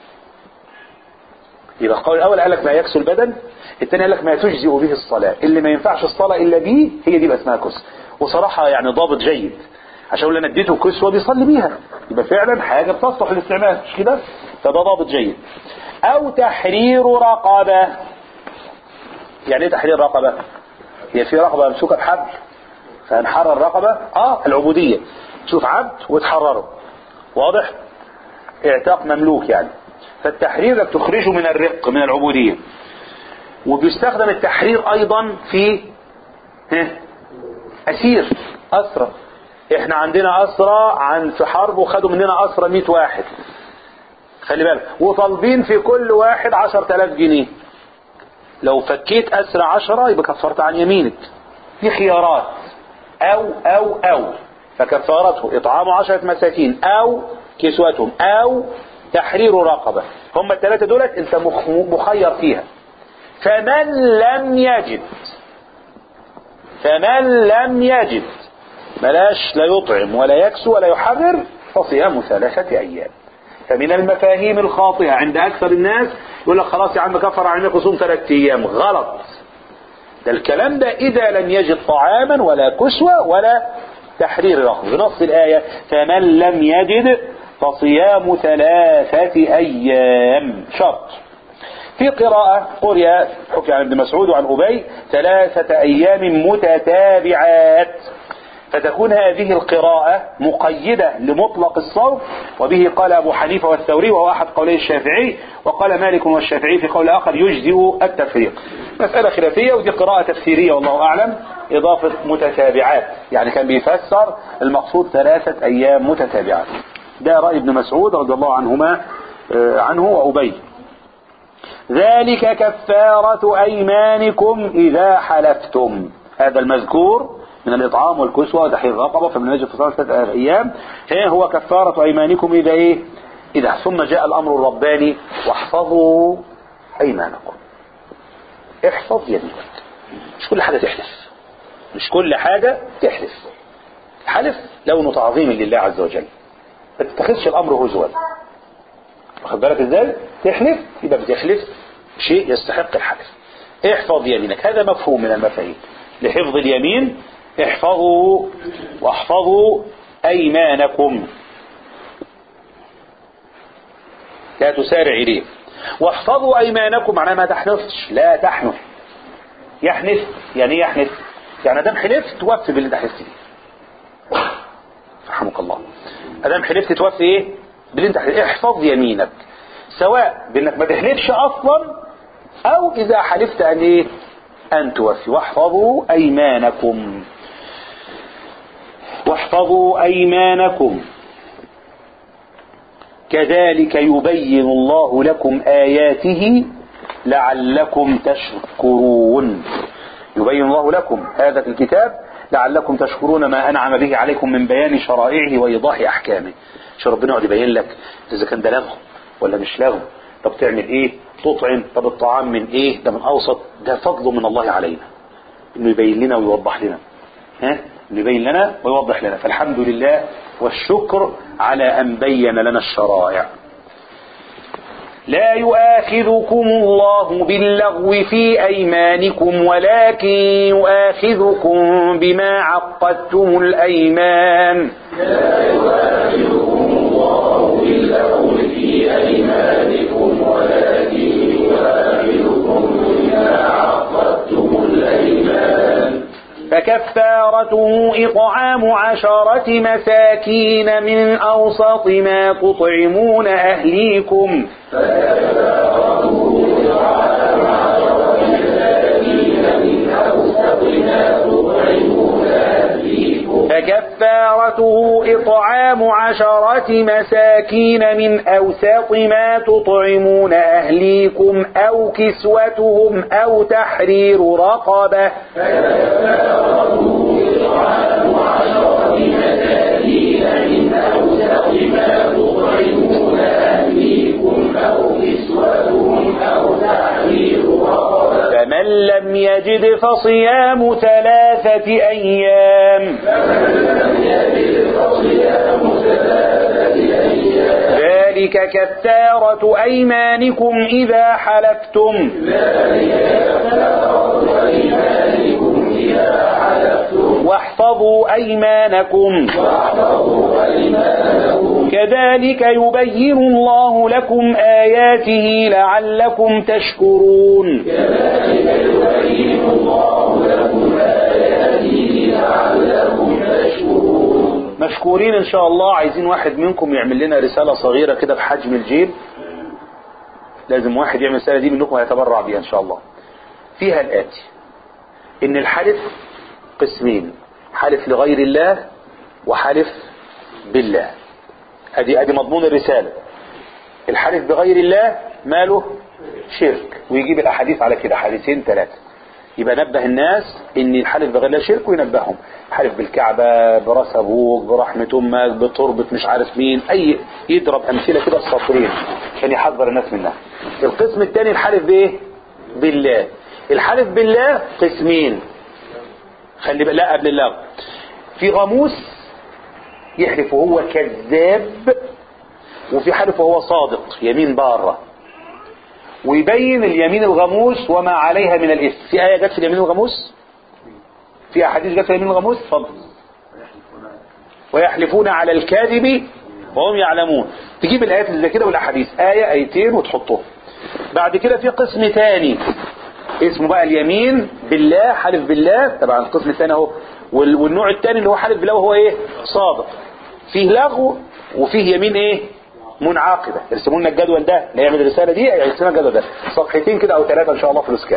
يبقى القول الاول قال لك ما يكسو البدن الثاني قال لك ما تجزئ به الصلاة اللي ما ينفعش الصلاة الا به هي دي بقى اسمها كسوة وصراحة يعني ضابط جيد عشان اقول انا اديته كسوة بيصلي بيها يبقى فعلا حاجة بتصلح للاستعمال مش كده فده ضابط جيد او تحرير رقبة يعني ايه تحرير رقبة هي في رقبة ممسوكة بحبل فهنحرر الرقبة اه العبودية تشوف عبد وتحرره واضح اعتاق مملوك يعني فالتحرير لك تخرجه من الرق من العبودية وبيستخدم التحرير ايضا في ها اسير اسرى احنا عندنا اسرى عن في حرب وخدوا مننا اسرى 100 واحد خلي بالك وطالبين في كل واحد 10000 جنيه لو فكيت اسرى 10 يبقى كفرت عن يمينك في خيارات او او او فكفارته اطعام عشرة مساكين او كسوتهم او تحرير رقبة هم الثلاثة دولت انت مخ- مخير فيها فمن لم يجد فمن لم يجد بلاش لا يطعم ولا يكسو ولا يحرر فصيام ثلاثة أيام فمن المفاهيم الخاطئة عند أكثر الناس يقول لك خلاص يا عم كفر عنك وصوم ثلاثة أيام غلط ده الكلام ده إذا لم يجد طعاما ولا كسوة ولا تحرير رقبة بنص الآية فمن لم يجد فصيام ثلاثة أيام شرط في قراءة قرئ حكي عن ابن مسعود وعن أبي ثلاثة أيام متتابعات فتكون هذه القراءة مقيدة لمطلق الصوم وبه قال أبو حنيفة والثوري وهو أحد قولي الشافعي وقال مالك والشافعي في قول آخر يجزئ التفريق مسألة خلافية ودي قراءة تفسيرية والله أعلم إضافة متتابعات يعني كان بيفسر المقصود ثلاثة أيام متتابعات ده رأي ابن مسعود رضي الله عنهما آه، عنه وأبي ذلك كفارة أيمانكم إذا حلفتم هذا المذكور من الإطعام والكسوة وتحرير الرقبة فمن يجب في ثلاثة أيام ها هو كفارة أيمانكم إذا إيه إذا ثم جاء الأمر الرباني واحفظوا أيمانكم احفظ يمينك مش كل حاجة تحلف مش كل حاجة تحلف حلف لون تعظيم لله عز وجل ما تتخذش الأمر هزوا واخد بالك ازاي تحلف يبقى بتحلف شيء يستحق الحلف احفظ يمينك هذا مفهوم من المفاهيم لحفظ اليمين احفظوا واحفظوا ايمانكم لا تسارع اليه واحفظوا ايمانكم معناها ما تحنثش لا تحنث يحنث يعني ايه يحنث يعني دام حلفت توفي باللي انت حلفت بيه رحمك الله ادام حلفت توفي ايه باللي انت حلفت احفظ يمينك سواء بانك ما تحلفش اصلا او اذا حلفت ان ايه ان توفي واحفظوا ايمانكم واحفظوا ايمانكم كذلك يبين الله لكم اياته لعلكم تشكرون يبين الله لكم هذا في الكتاب لعلكم تشكرون ما انعم به عليكم من بيان شرائعه وايضاح احكامه مش ربنا يقعد يبين لك اذا كان ده لغو ولا مش لغو طب تعمل ايه تطعم طب الطعام من ايه ده من اوسط ده فضل من الله علينا انه يبين لنا ويوضح لنا ها انه يبين لنا ويوضح لنا فالحمد لله والشكر على ان بين لنا الشرائع لا يؤاخذكم الله باللغو في أيمانكم ولكن يؤاخذكم بما عقدتم الأيمان لا يؤاخذكم الله باللغو في أيمانكم ولكن يؤاخذكم بما عقدتم الأيمان فكفارته إطعام عشرة مساكين من أوسط ما تطعمون أهليكم فكفارته إطعام عشرة مساكين من أوسط ما تطعمون أهليكم فكفارته إطعام عشرة مساكين من أوسط ما تطعمون أهليكم أو كسوتهم أو تحرير رقبة فكفارته إطعام عشرة مساكين من أوسط ما تطعمون أهليكم أو كسوتهم أو تحرير رقبة فمن لم يجد فصيام ثلاثة أيام فمن لم يجد فصيام ثلاثة أيام ذلك كفارة أيمانكم إذا حلفتم ذلك كفارة أيمانكم إذا حلفتم واحفظوا أيمانكم واحفظوا أيمانكم كذلك يبين الله لكم آياته لعلكم تشكرون كذلك يبين الله لكم آياته لعلكم تشكرون مشكورين إن شاء الله عايزين واحد منكم يعمل لنا رسالة صغيرة كده بحجم الجيب لازم واحد يعمل الرسالة دي منكم هيتبرع بيها إن شاء الله فيها الآتي إن الحلف قسمين حلف لغير الله وحلف بالله ادي ادي مضمون الرسالة الحلف بغير الله ماله شرك ويجيب الاحاديث على كده حديثين ثلاثة يبقى نبه الناس ان الحلف بغير الله شرك وينبههم حلف بالكعبة براس ابوك برحمة امك بتربة مش عارف مين اي يضرب امثلة كده السطرين عشان يحذر الناس منها القسم الثاني الحلف بايه بالله الحلف بالله قسمين خلي بقى لا قبل اللغو في غموس يحلف وهو كذاب وفي حلف وهو صادق يمين بارة ويبين اليمين الغموس وما عليها من الإثم في آية جت في اليمين الغموس في أحاديث جت في اليمين الغموس اتفضل ويحلفون على الكاذب وهم يعلمون تجيب الآيات اللي زي كده والأحاديث آية آيتين وتحطهم بعد كده في قسم تاني اسمه بقى اليمين بالله حلف بالله طبعا القسم الثاني اهو وال- والنوع الثاني اللي هو حلف بالله وهو ايه صادق فيه لغو وفيه يمين ايه منعقده يرسموا لنا الجدول ده اللي يعمل الرساله دي يرسم لنا الجدول ده صفحتين كده او ثلاثه ان شاء الله في الاسكان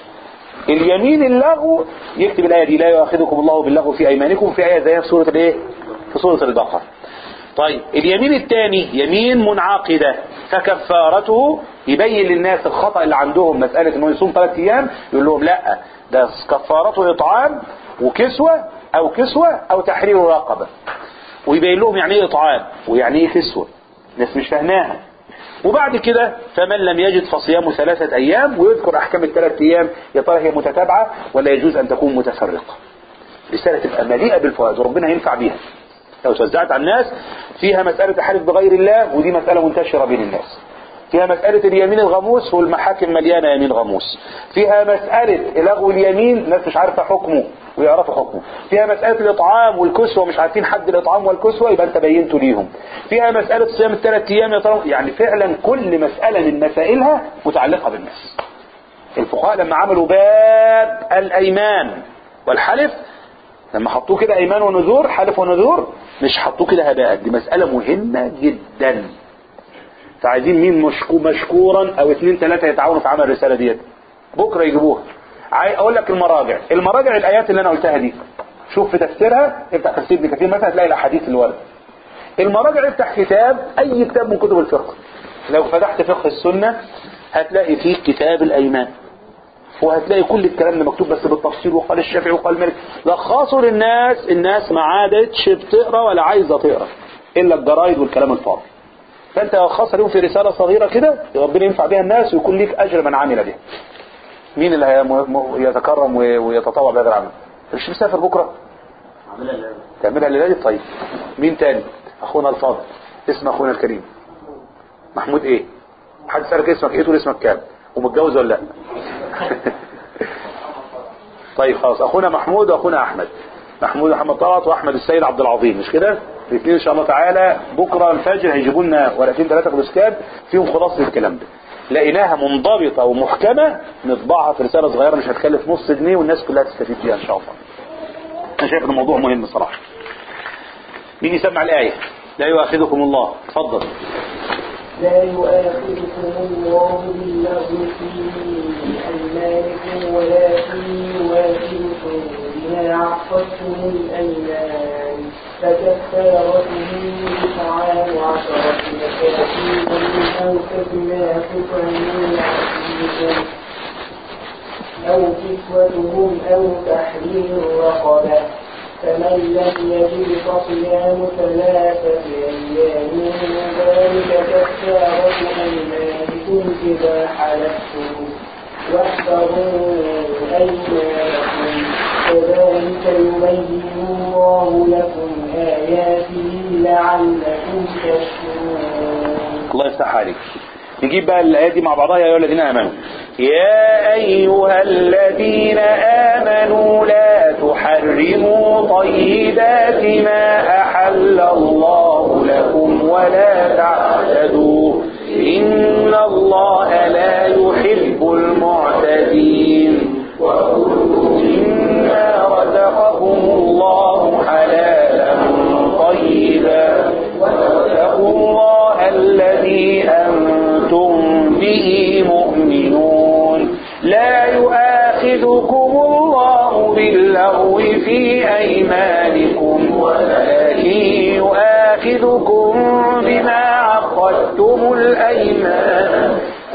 اليمين اللغو يكتب الايه دي لا يؤاخذكم الله باللغو في ايمانكم في ايه زيها في سوره الايه في سوره البقره طيب اليمين الثاني يمين منعقدة فكفارته يبين للناس الخطأ اللي عندهم مسألة انه يصوم ثلاث ايام يقول لهم لا ده كفارته اطعام وكسوة او كسوة او تحرير رقبة ويبين لهم يعني ايه اطعام ويعني ايه كسوة الناس مش فاهماها وبعد كده فمن لم يجد فصيام ثلاثة ايام ويذكر احكام الثلاث ايام يا ترى هي متتابعة ولا يجوز ان تكون متفرقة رسالة تبقى مليئة بالفوائد وربنا ينفع بيها لو توزعت على الناس فيها مسألة حلف بغير الله ودي مسألة منتشرة بين الناس فيها مسألة اليمين الغموس والمحاكم مليانة يمين غموس فيها مسألة لغو اليمين الناس مش عارفة حكمه ويعرفوا حكمه فيها مسألة الإطعام والكسوة مش عارفين حد الإطعام والكسوة يبقى أنت بينته ليهم فيها مسألة صيام الثلاث أيام يا ترى يعني فعلا كل مسألة من مسائلها متعلقة بالناس الفقهاء لما عملوا باب الأيمان والحلف لما حطوه كده ايمان ونذور حلف ونذور مش حطوه كده هباء دي مسألة مهمة جدا فعايزين مين مشكو مشكورا او اثنين ثلاثة يتعاونوا في عمل الرسالة ديت بكرة يجيبوها عاي- اقول لك المراجع المراجع الايات اللي انا قلتها دي شوف في تفسيرها افتح تفسير ابن كثير مثلا هتلاقي الاحاديث اللي ورد المراجع افتح كتاب اي كتاب من كتب الفقه لو فتحت فقه السنة هتلاقي فيه كتاب الايمان وهتلاقي كل الكلام ده مكتوب بس بالتفصيل وقال الشافعي وقال مالك لخصوا للناس الناس ما عادتش بتقرا ولا عايزه تقرا الا الجرايد والكلام الفاضي فانت لخصها لهم في رساله صغيره كده ربنا ينفع بها الناس ويكون ليك اجر من عمل بها مين اللي هي- م- م- يتكرم و- ويتطوع بهذا العمل مش مسافر بكره تعملها الليله دي طيب مين تاني اخونا الفاضل اسم اخونا الكريم محمود ايه حد سألك اسمك ايه تقول اسمك كام ومتجوز ولا لا طيب خلاص اخونا محمود واخونا احمد محمود محمد طلعت واحمد السيد عبد العظيم مش كده الاثنين ان شاء الله تعالى بكره الفجر هيجيبوا لنا ورقتين ثلاثه كلوسكاب فيهم خلاصه الكلام ده لقيناها منضبطه ومحكمه نطبعها في رساله صغيره مش هتكلف نص جنيه والناس كلها تستفيد بيها ان شاء الله انا شايف ان الموضوع مهم صراحه مين يسمع الايه لا يؤاخذكم الله اتفضل لا يؤاخذكم الله باللغو في أيمانكم ولكن يؤاخذكم بما عقدتم الأيمان فكفارته إطعام عشرة مساكين أو كسوة تطعمون أهليكم أو كسوتهم أو تحرير رقبة فمن لم يجد فصيام ثلاثة أيام ذلك كفارة أيمانكم إذا حلفتم واحفظوا أيمانكم كذلك يبين الله لكم آياته لعلكم تشكرون الله يفتح عليك نجيب بقى الآيات دي مع بعضها يا أيها الذين آمنوا يا أيها الذين آمنوا لا تحرموا طيبات ما أحل الله لكم ولا تعتدوا إن الله لا يحب المعتدين مما رزقكم الله حلالا طيبا واتقوا الله الذي أنتم به مؤمنون لا يؤاخذكم الله باللغو في أيمانكم ولكن يؤاخذكم بما عقدتم الأيمان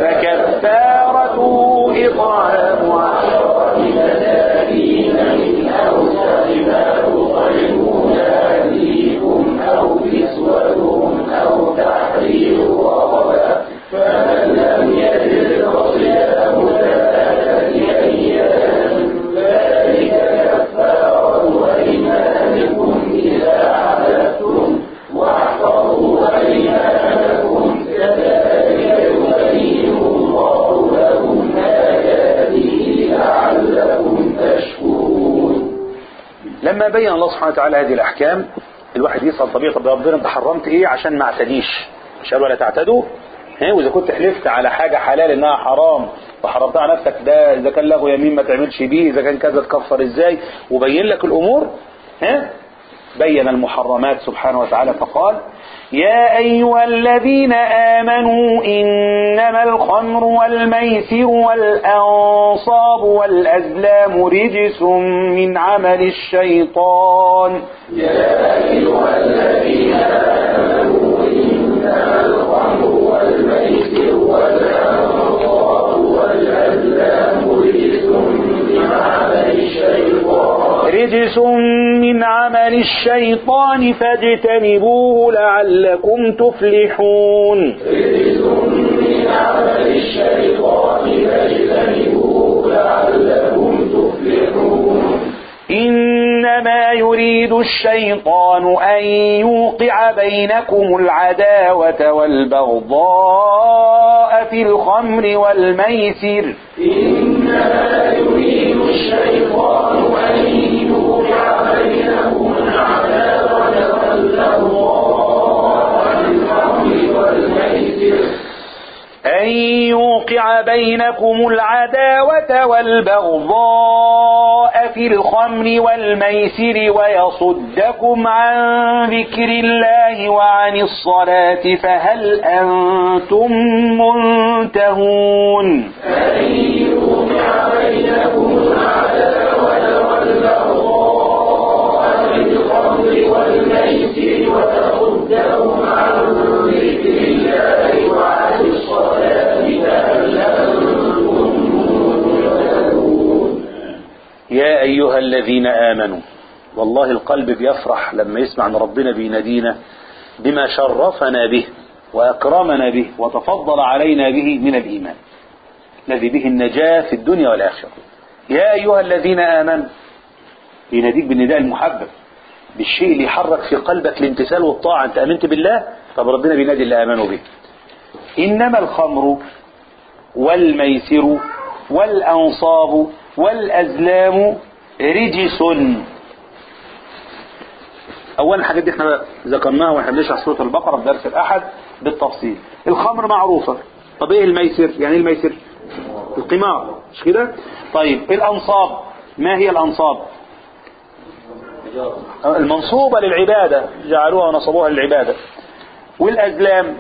فكفارته إطعام عشرة مساكين من أوسط ما تطعمون أهليكم أو كسوتهم أو تحرير رقبة فمن لم يجد فصيام ثلاثة أيام ذلك كفارة أيمانكم إذا حلفتم واحفظوا أيمانكم كذلك يبين الله لكم آياته لعلكم تشكرون لما بين الله سبحانه وتعالى هذه الأحكام الواحد يسأل طبيعة طب يا ربنا انت حرمت ايه عشان ما اعتديش مش قال ولا تعتدوا ها واذا كنت حلفت على حاجة حلال انها حرام وحرمتها على نفسك ده اذا كان له يمين ما تعملش بيه اذا كان كذا تكفر ازاي وبين لك الامور ها بين المحرمات سبحانه وتعالى فقال يا أيها الذين آمنوا إنما الخمر والميسر والأنصاب والأزلام رجس من عمل الشيطان يا أيها الذين آمنوا إنما الخمر والميسر والأنصار والأزلام رجس من عمل الشيطان رجس من عمل الشيطان فاجتنبوه لعلكم تفلحون رجس من عمل الشيطان فاجتنبوه لعلكم تفلحون إنما يريد الشيطان أن يوقع بينكم العداوة والبغضاء في الخمر والميسر إنما يريد الشيطان أن يوقع بينكم العداوة والبغضاء في الخمر والميسر أن يوقع بينكم العداوة والبغضاء في الخمر والميسر ويصدكم عن ذكر الله وعن الصلاة فهل أنتم منتهون أن يوقع بينكم العداوة والبغضاء في الخمر والميسر وتصدكم عن ذكر الله وعن الصلاة فهل أنتم منتهون يا أيها الذين آمنوا والله القلب بيفرح لما يسمع أن ربنا بينادينا بما شرفنا به وأكرمنا به وتفضل علينا به من الإيمان الذي به النجاة في الدنيا والآخرة يا أيها الذين آمنوا يناديك بالنداء المحبب بالشيء اللي يحرك في قلبك الامتثال والطاعة أنت أمنت بالله طب ربنا بينادي اللي آمنوا به إنما الخمر والميسر والأنصاب والأزلام رجس أولا الحاجات دي احنا ذكرناها واحنا بنشرح سورة البقرة في درس الأحد بالتفصيل الخمر معروفة طب ايه الميسر يعني ايه الميسر القمار مش كده طيب الأنصاب ما هي الأنصاب المنصوبة للعبادة جعلوها ونصبوها للعبادة والأزلام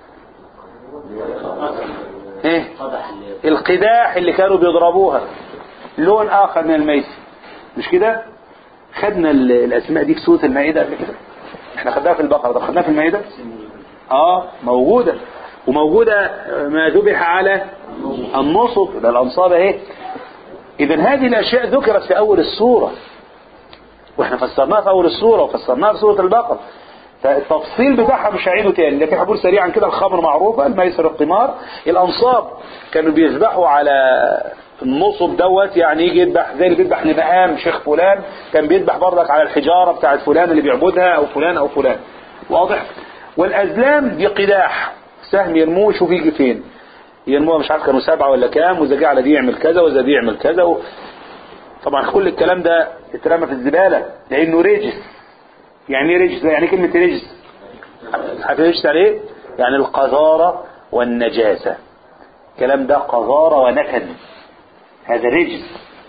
ايه القداح اللي كانوا بيضربوها لون آخر من الميسر مش كده خدنا ال- الأسماء دي في سورة المائدة قبل كده احنا خدناها في البقرة طب خدناها في المائدة اه موجودة وموجودة ما ذبح على النصب ده الأنصاب اهي إذا هذه الأشياء ذكرت في أول السورة واحنا فسرناها في أول السورة وفسرناها في سورة البقرة فالتفصيل بتاعها مش هعيده تاني لكن هقول سريعا كده الخمر معروفة الميسر القمار الأنصاب كانوا بيذبحوا على النصب دوت يعني يجي يذبح زي اللي بيذبح لمقام شيخ فلان كان بيذبح برضك على الحجارة بتاعت فلان اللي بيعبدها أو فلان أو فلان واضح والأزلام دي قداح سهم يرموه شوف يجي فين يرموها مش عارف كانوا سبعة ولا كام وإذا جه على دي يعمل كذا وإذا دي يعمل كذا و... طبعا كل الكلام ده اترمى في الزبالة لأنه رجس يعني ايه رجس يعني إيه كلمة رجس عارف رجس يعني ايه يعني القذارة والنجاسة الكلام ده قذارة ونكد هذا رجس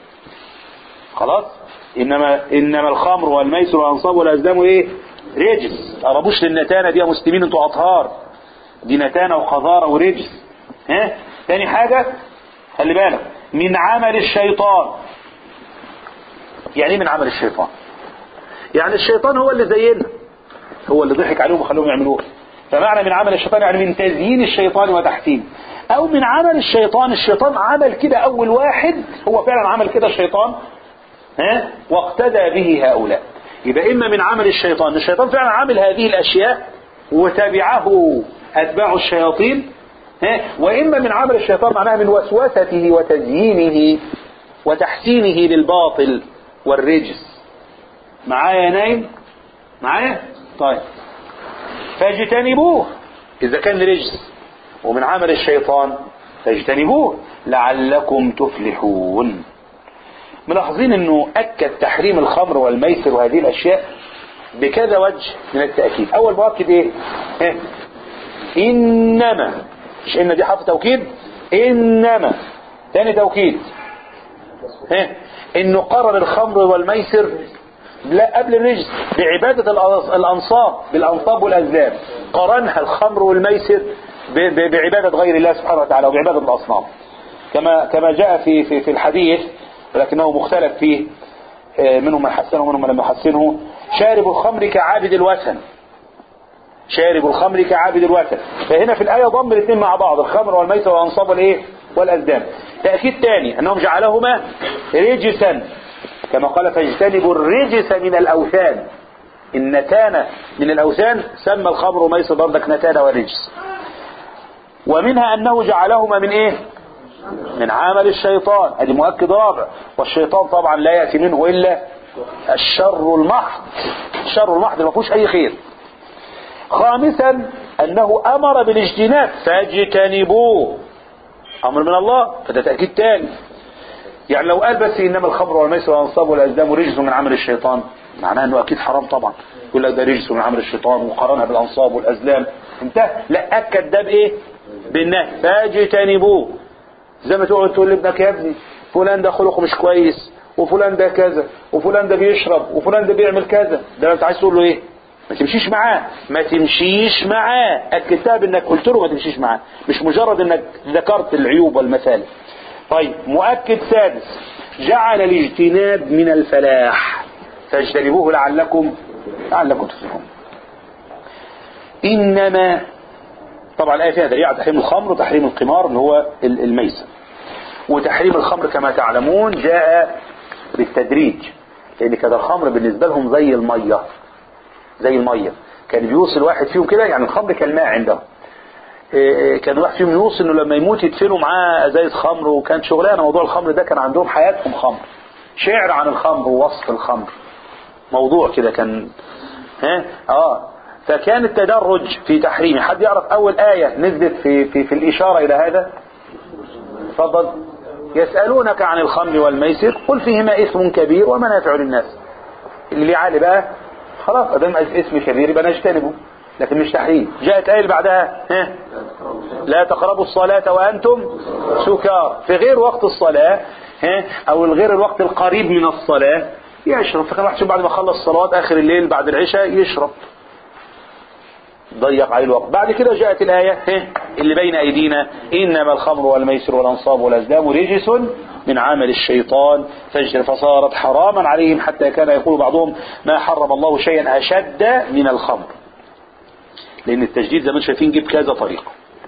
خلاص انما انما الخمر والميسر والانصاب والازلام ايه رجس قربوش للنتانة دي يا مسلمين انتوا اطهار دي نتانة وقذارة ورجس ها تاني حاجة خلي بالك من عمل الشيطان يعني ايه من عمل الشيطان يعني الشيطان هو اللي زينا هو اللي ضحك عليهم وخلوهم يعملوها فمعنى من عمل الشيطان يعني من تزيين الشيطان وتحسينه او من عمل الشيطان الشيطان عمل كده اول واحد هو فعلا عمل كده الشيطان ها واقتدى به هؤلاء يبقى اما من عمل الشيطان الشيطان فعلا عمل هذه الاشياء وتبعه اتباع الشياطين ها واما من عمل الشيطان معناها من وسوسته وتزيينه وتحسينه للباطل والرجس معايا يا نايم معايا طيب فاجتنبوه إذا كان رجس ومن عمل الشيطان فاجتنبوه لعلكم تفلحون ملاحظين انه اكد تحريم الخمر والميسر وهذه الاشياء بكذا وجه من التأكيد اول مؤكد ايه ها؟ انما مش ان دي حرف توكيد انما ثاني توكيد ها؟ انه قرر الخمر والميسر لا قبل الرجس بعبادة الأنص- الأنصاب بالأنصاب والأزلام قرنها الخمر والميسر ب- ب- بعبادة غير الله سبحانه وتعالى وبعبادة الأصنام كما كما جاء في في في الحديث ولكنه مختلف فيه آه، منهم من حسنه ومنهم من لم يحسنه شارب الخمر كعابد الوثن شارب الخمر كعابد الوثن فهنا في الآية ضم الاثنين مع بعض الخمر والميسر والأنصاب والإيه والأزلام تأكيد ثاني أنهم جعلهما رجسا كما قال فاجتنبوا الرجس من الأوثان النتانة من الأوثان سمى الخمر والميسر برضك نتانة ورجس ومنها أنه جعلهما من إيه من عمل الشيطان ادي مؤكد رابع والشيطان طبعا لا يأتي منه إلا الشر المحض الشر المحض ما فيهوش أي خير خامسا أنه أمر بالاجتناب فاجتنبوه أمر من الله فده تأكيد تاني يعني لو قال بس إنما الخمر والميسر والأنصاب والأزلام رجس من عمل الشيطان معناه أنه أكيد حرام طبعا يقول لك ده رجس من عمل الشيطان وقارنها بالأنصاب والأزلام انتهى لا أكد ده بإيه بالنهي فاجتنبوه زي ما تقعد تقول لابنك يا ابني فلان ده خلقه مش كويس وفلان ده كذا وفلان ده بيشرب وفلان ده بيعمل كذا ده انت عايز تقول له ايه ما تمشيش معاه ما تمشيش معاه الكتاب انك قلت له ما تمشيش معاه مش مجرد انك ذكرت العيوب والمثالب طيب مؤكد سادس جعل الاجتناب من الفلاح فاجتنبوه لعلكم لعلكم تفلحون انما طبعا الآية فيها دليل على تحريم الخمر وتحريم القمار اللي هو ال- الميسر وتحريم الخمر كما تعلمون جاء بالتدريج لأن كان الخمر بالنسبة لهم زي المية زي المية كان بيوصل واحد فيهم كده يعني الخمر كالماء عندهم إيه إيه كان واحد فيهم يوصل انه لما يموت يدفنوا معاه ازايز خمر وكان شغلانه موضوع الخمر ده كان عندهم حياتهم خمر شعر عن الخمر ووصف الخمر موضوع كده كان ها اه فكان التدرج في تحريمه حد يعرف أول آية نزلت في, في, في الإشارة إلى هذا تفضل يسألونك عن الخمر والميسر قل فيهما اسم كبير ومنافع للناس اللي ليه عالي بقى خلاص ادام اسم كبير يبقى نجتنبه لكن مش تحريم جاءت آية اللي بعدها ها لا تقربوا الصلاة وأنتم سكار في غير وقت الصلاة ها أو الغير الوقت القريب من الصلاة يشرب فكان واحد بعد ما خلص الصلوات آخر الليل بعد العشاء يشرب ضيق عليه الوقت بعد كده جاءت الآية ها اللي بين أيدينا إنما الخمر والميسر والأنصاب والأزلام رجس من عمل الشيطان فاجر فصارت حراما عليهم حتى كان يقول بعضهم ما حرم الله شيئا أشد من الخمر لأن التجديد زي ما شايفين جيب كذا طريقة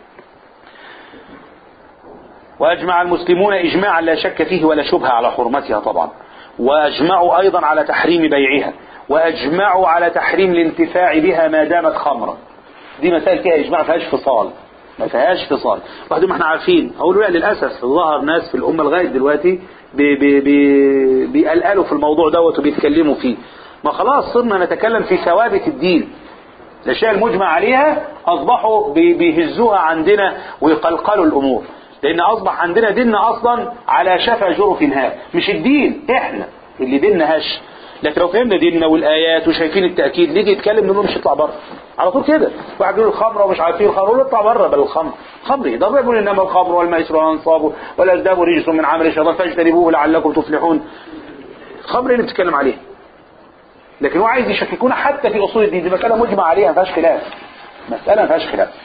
وأجمع المسلمون إجماعا لا شك فيه ولا شبهة على حرمتها طبعا وأجمعوا أيضا على تحريم بيعها وأجمعوا على تحريم الانتفاع بها ما دامت خمرا دي مسائل فيها إجماع ما فيهاش فصال ما فيهاش فصال واحد ما احنا عارفين أقول لا للأسف ظهر ناس في الأمة لغاية دلوقتي بي بي بي بيقلقلوا في الموضوع دوت وبيتكلموا فيه ما خلاص صرنا نتكلم في ثوابت الدين الأشياء المجمع عليها أصبحوا بي- بيهزوها عندنا ويقلقلوا الأمور لأن أصبح عندنا ديننا أصلا على شفا جرف هار مش الدين إحنا اللي ديننا هش لكن لو فهمنا ديننا والآيات وشايفين التأكيد نيجي يتكلم نقول له مش يطلع بره على طول كده واحد يقول الخمر ومش عارفين الخمر يقول له اطلع بره بل الخمر خمر إيه؟ ده الرب يقول إنما الخمر والميسر والأنصاب والأزداد رجس من عمل الشيطان فاجتنبوه لعلكم تفلحون الخمر اللي بتتكلم عليه لكن هو عايز يشككونا حتى في اصول الدين دي مساله مجمع عليها ما فيهاش خلاف مساله ما فيهاش خلاف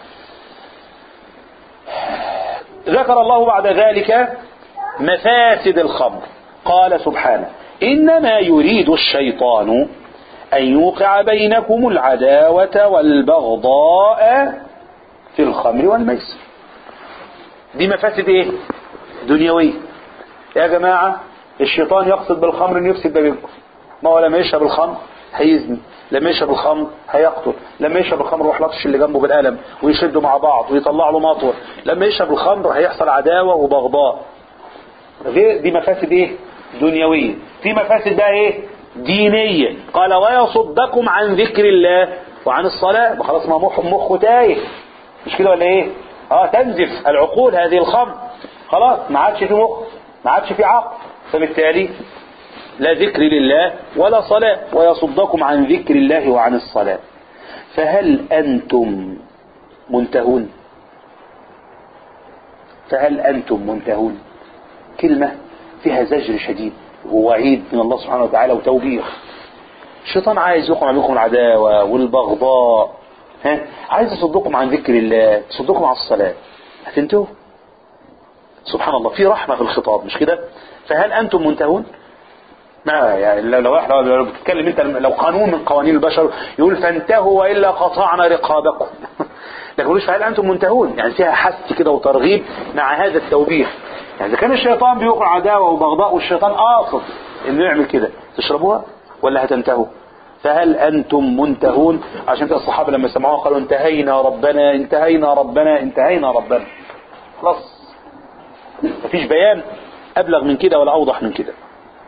ذكر الله بعد ذلك مفاسد الخمر قال سبحانه انما يريد الشيطان ان يوقع بينكم العداوه والبغضاء في الخمر والميسر دي مفاسد ايه دنيويه يا جماعه الشيطان يقصد بالخمر انه يفسد بينكم ما هو لما يشرب الخمر هيزني لما يشرب الخمر هيقتل لما يشرب الخمر يروح لطش اللي جنبه بالقلم ويشدوا مع بعض ويطلع له مطور لما يشرب الخمر هيحصل عداوة وبغضاء غير دي مفاسد ايه دنيوية في مفاسد بقى ايه دينية قال ويصدكم عن ذكر الله وعن الصلاة ما خلاص ما مخ مخه تايه مش كده ولا ايه اه تنزف العقول هذه الخمر خلاص ما عادش في مخ ما عادش في عقل فبالتالي لا ذكر لله ولا صلاة ويصدكم عن ذكر الله وعن الصلاة فهل أنتم منتهون فهل أنتم منتهون كلمة فيها زجر شديد ووعيد من الله سبحانه وتعالى وتوبيخ الشيطان عايز يقع بكم العداوة والبغضاء ها عايز يصدكم عن ذكر الله يصدكم عن الصلاة هتنتهوا سبحان الله في رحمة في الخطاب مش كده فهل أنتم منتهون ما يعني لو لو احنا لو بتتكلم انت لو قانون من قوانين البشر يقول فانتهوا والا قطعنا رقابكم لكن مش فهل انتم منتهون يعني فيها حث كده وترغيب مع هذا التوبيخ يعني اذا كان الشيطان بيوقع عداوه وبغضاء والشيطان قاصد انه يعمل كده تشربوها ولا هتنتهوا فهل انتم منتهون عشان كده الصحابه لما سمعوها قالوا انتهينا ربنا انتهينا ربنا انتهينا ربنا خلاص مفيش بيان ابلغ من كده ولا اوضح من كده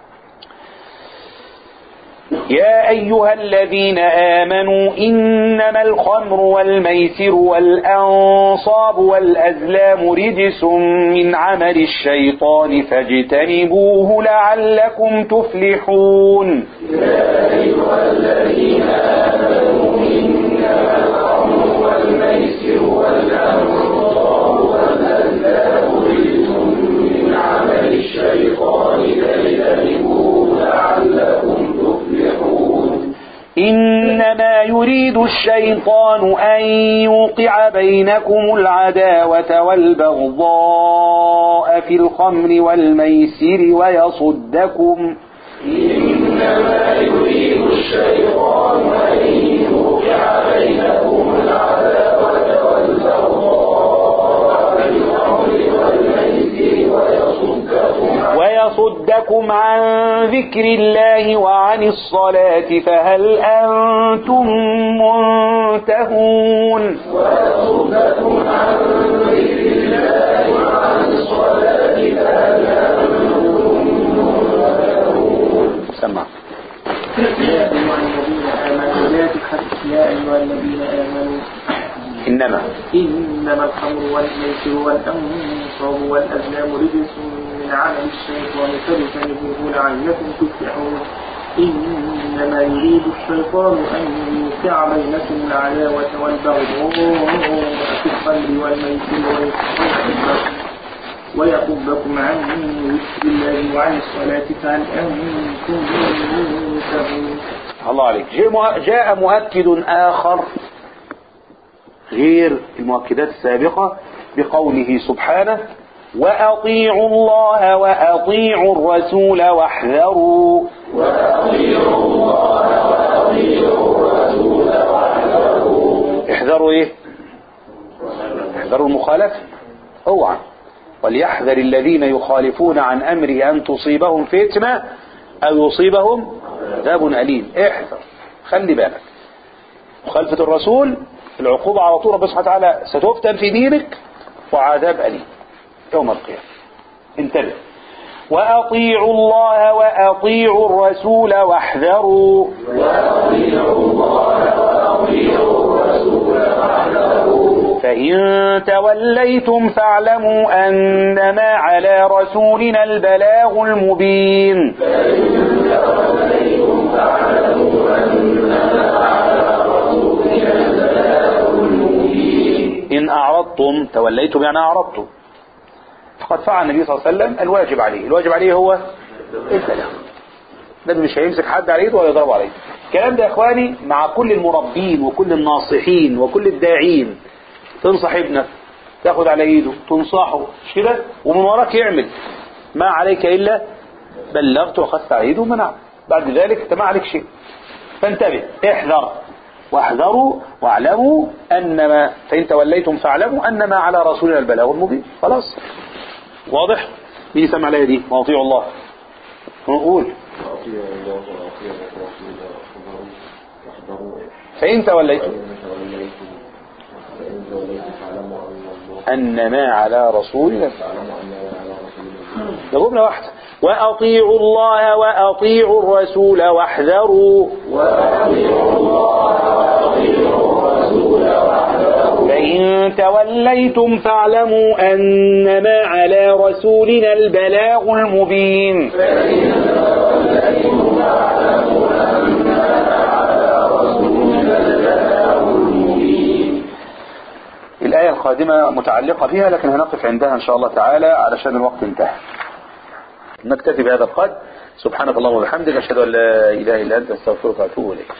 يا أيها الذين آمنوا إنما الخمر والميسر والأنصاب والأزلام رجس من عمل الشيطان فاجتنبوه لعلكم تفلحون يا أيها الذين آمنوا إنما الخمر والميسر والأنصاب والأزلام رجس من عمل الشيطان فاجتنبوه لعلكم تفلحون إنما يريد الشيطان أن يوقع بينكم العداوة والبغضاء في الخمر والميسر ويصدكم إنما يريد الشيطان أن يوقع بينكم العداوة والبغضاء في الخمر والميسر ويصدكم عن ويصدكم عن ذكر الله وعن الصلاة فهل أنتم منتهون ويصدكم عن ذكر الله وعن الصلاة فهل أنتم منتهون سمع يا أيها الذين آمنوا لا آيات الحديث يا أيها الذين آمنوا إنما إنما الخمر والميسر والأنصاب والأزلام رجس من عمل الشيطان فاجتنبوه لعلكم تفلحون إنما يريد الشيطان أن يوقع بينكم العداوة والبغضاء في الخمر والميسر ويصدكم ويصدكم عن ذكر الله وعن الصلاة فهل أنتم منتهون الله عليك جاء مه- جاء مؤكد آخر غير المؤكدات السابقة بقوله سبحانه وأطيعوا الله وأطيعوا الرسول واحذروا احذروا ايه احذروا المخالفة اوعى وليحذر الذين يخالفون عن امره ان تصيبهم فتنة او يصيبهم عذاب اليم احذر خلي بالك مخالفة الرسول العقوبة على طول ربنا سبحانه وتعالى ستفتن في دينك وعذاب أليم يوم القيامة انتبه وأطيعوا الله وأطيعوا الرسول واحذروا فإن توليتم فاعلموا أنما على رسولنا البلاغ المبين إن أعرضتم توليتم يعني أعرضتم فقد فعل النبي صلى الله عليه وسلم الواجب عليه الواجب عليه هو البلاغ النبي مش هيمسك حد على ايده ولا يضربه على ايده الكلام ده يا اخواني مع كل المربين وكل الناصحين وكل الداعين تنصح ابنك تاخد على ايده تنصحه مش كده ومن وراك يعمل ما عليك الا بلغت واخذت على ايده ومنعت بعد ذلك انت ما عليك شيء فانتبه احذر واحذروا واعلموا انما فان توليتم فاعلموا انما على رسولنا البلاغ المبين خلاص واضح مين سمع الايه دي واطيعوا الله نقول فإن توليتم أنما على رسولنا ده جملة واحدة وأطيعوا الله وأطيعوا الرسول واحذروا فإن توليتم فاعلموا أنما على رسولنا البلاغ المبين الآية القادمة متعلقة بها لكن هنقف عندها إن شاء الله تعالى علشان الوقت انتهى نكتفي بهذا القدر سبحانك اللهم وبحمدك أشهد أن لا إله إلا أنت أستغفرك وأتوب إليك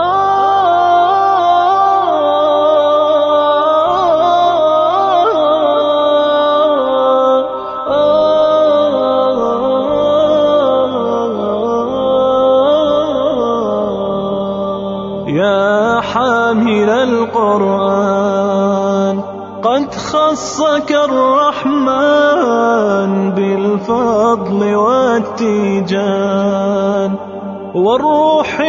يا حامل القرآن قد خصك الرحمن بالفضل والتيجان والروح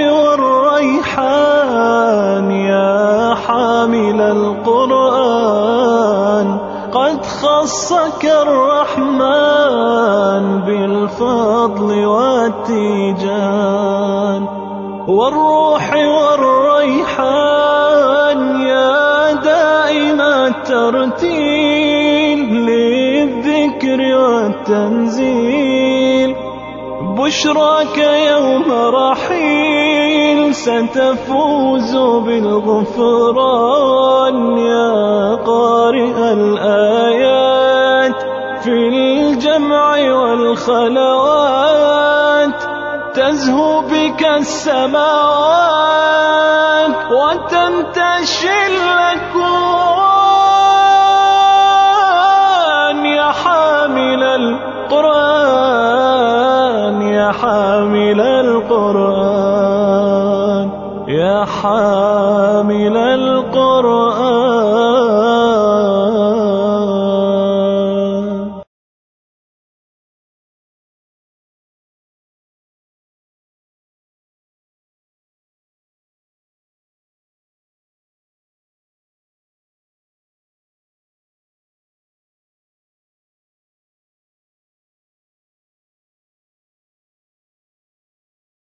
والريحان يا حامل القرآن قد خصك الرحمن بالفضل والتيجان والروح والريحان يا دائم الترتيل للذكر والتنزيل بشراك يوم رحيل ستفوز بالغفران يا قارئ الآيات في الجمع والخلوات تزهو بك السماوات وتنتشي الأكوان يا حامل القرآن يا حامل القرآن يا حامل القرآن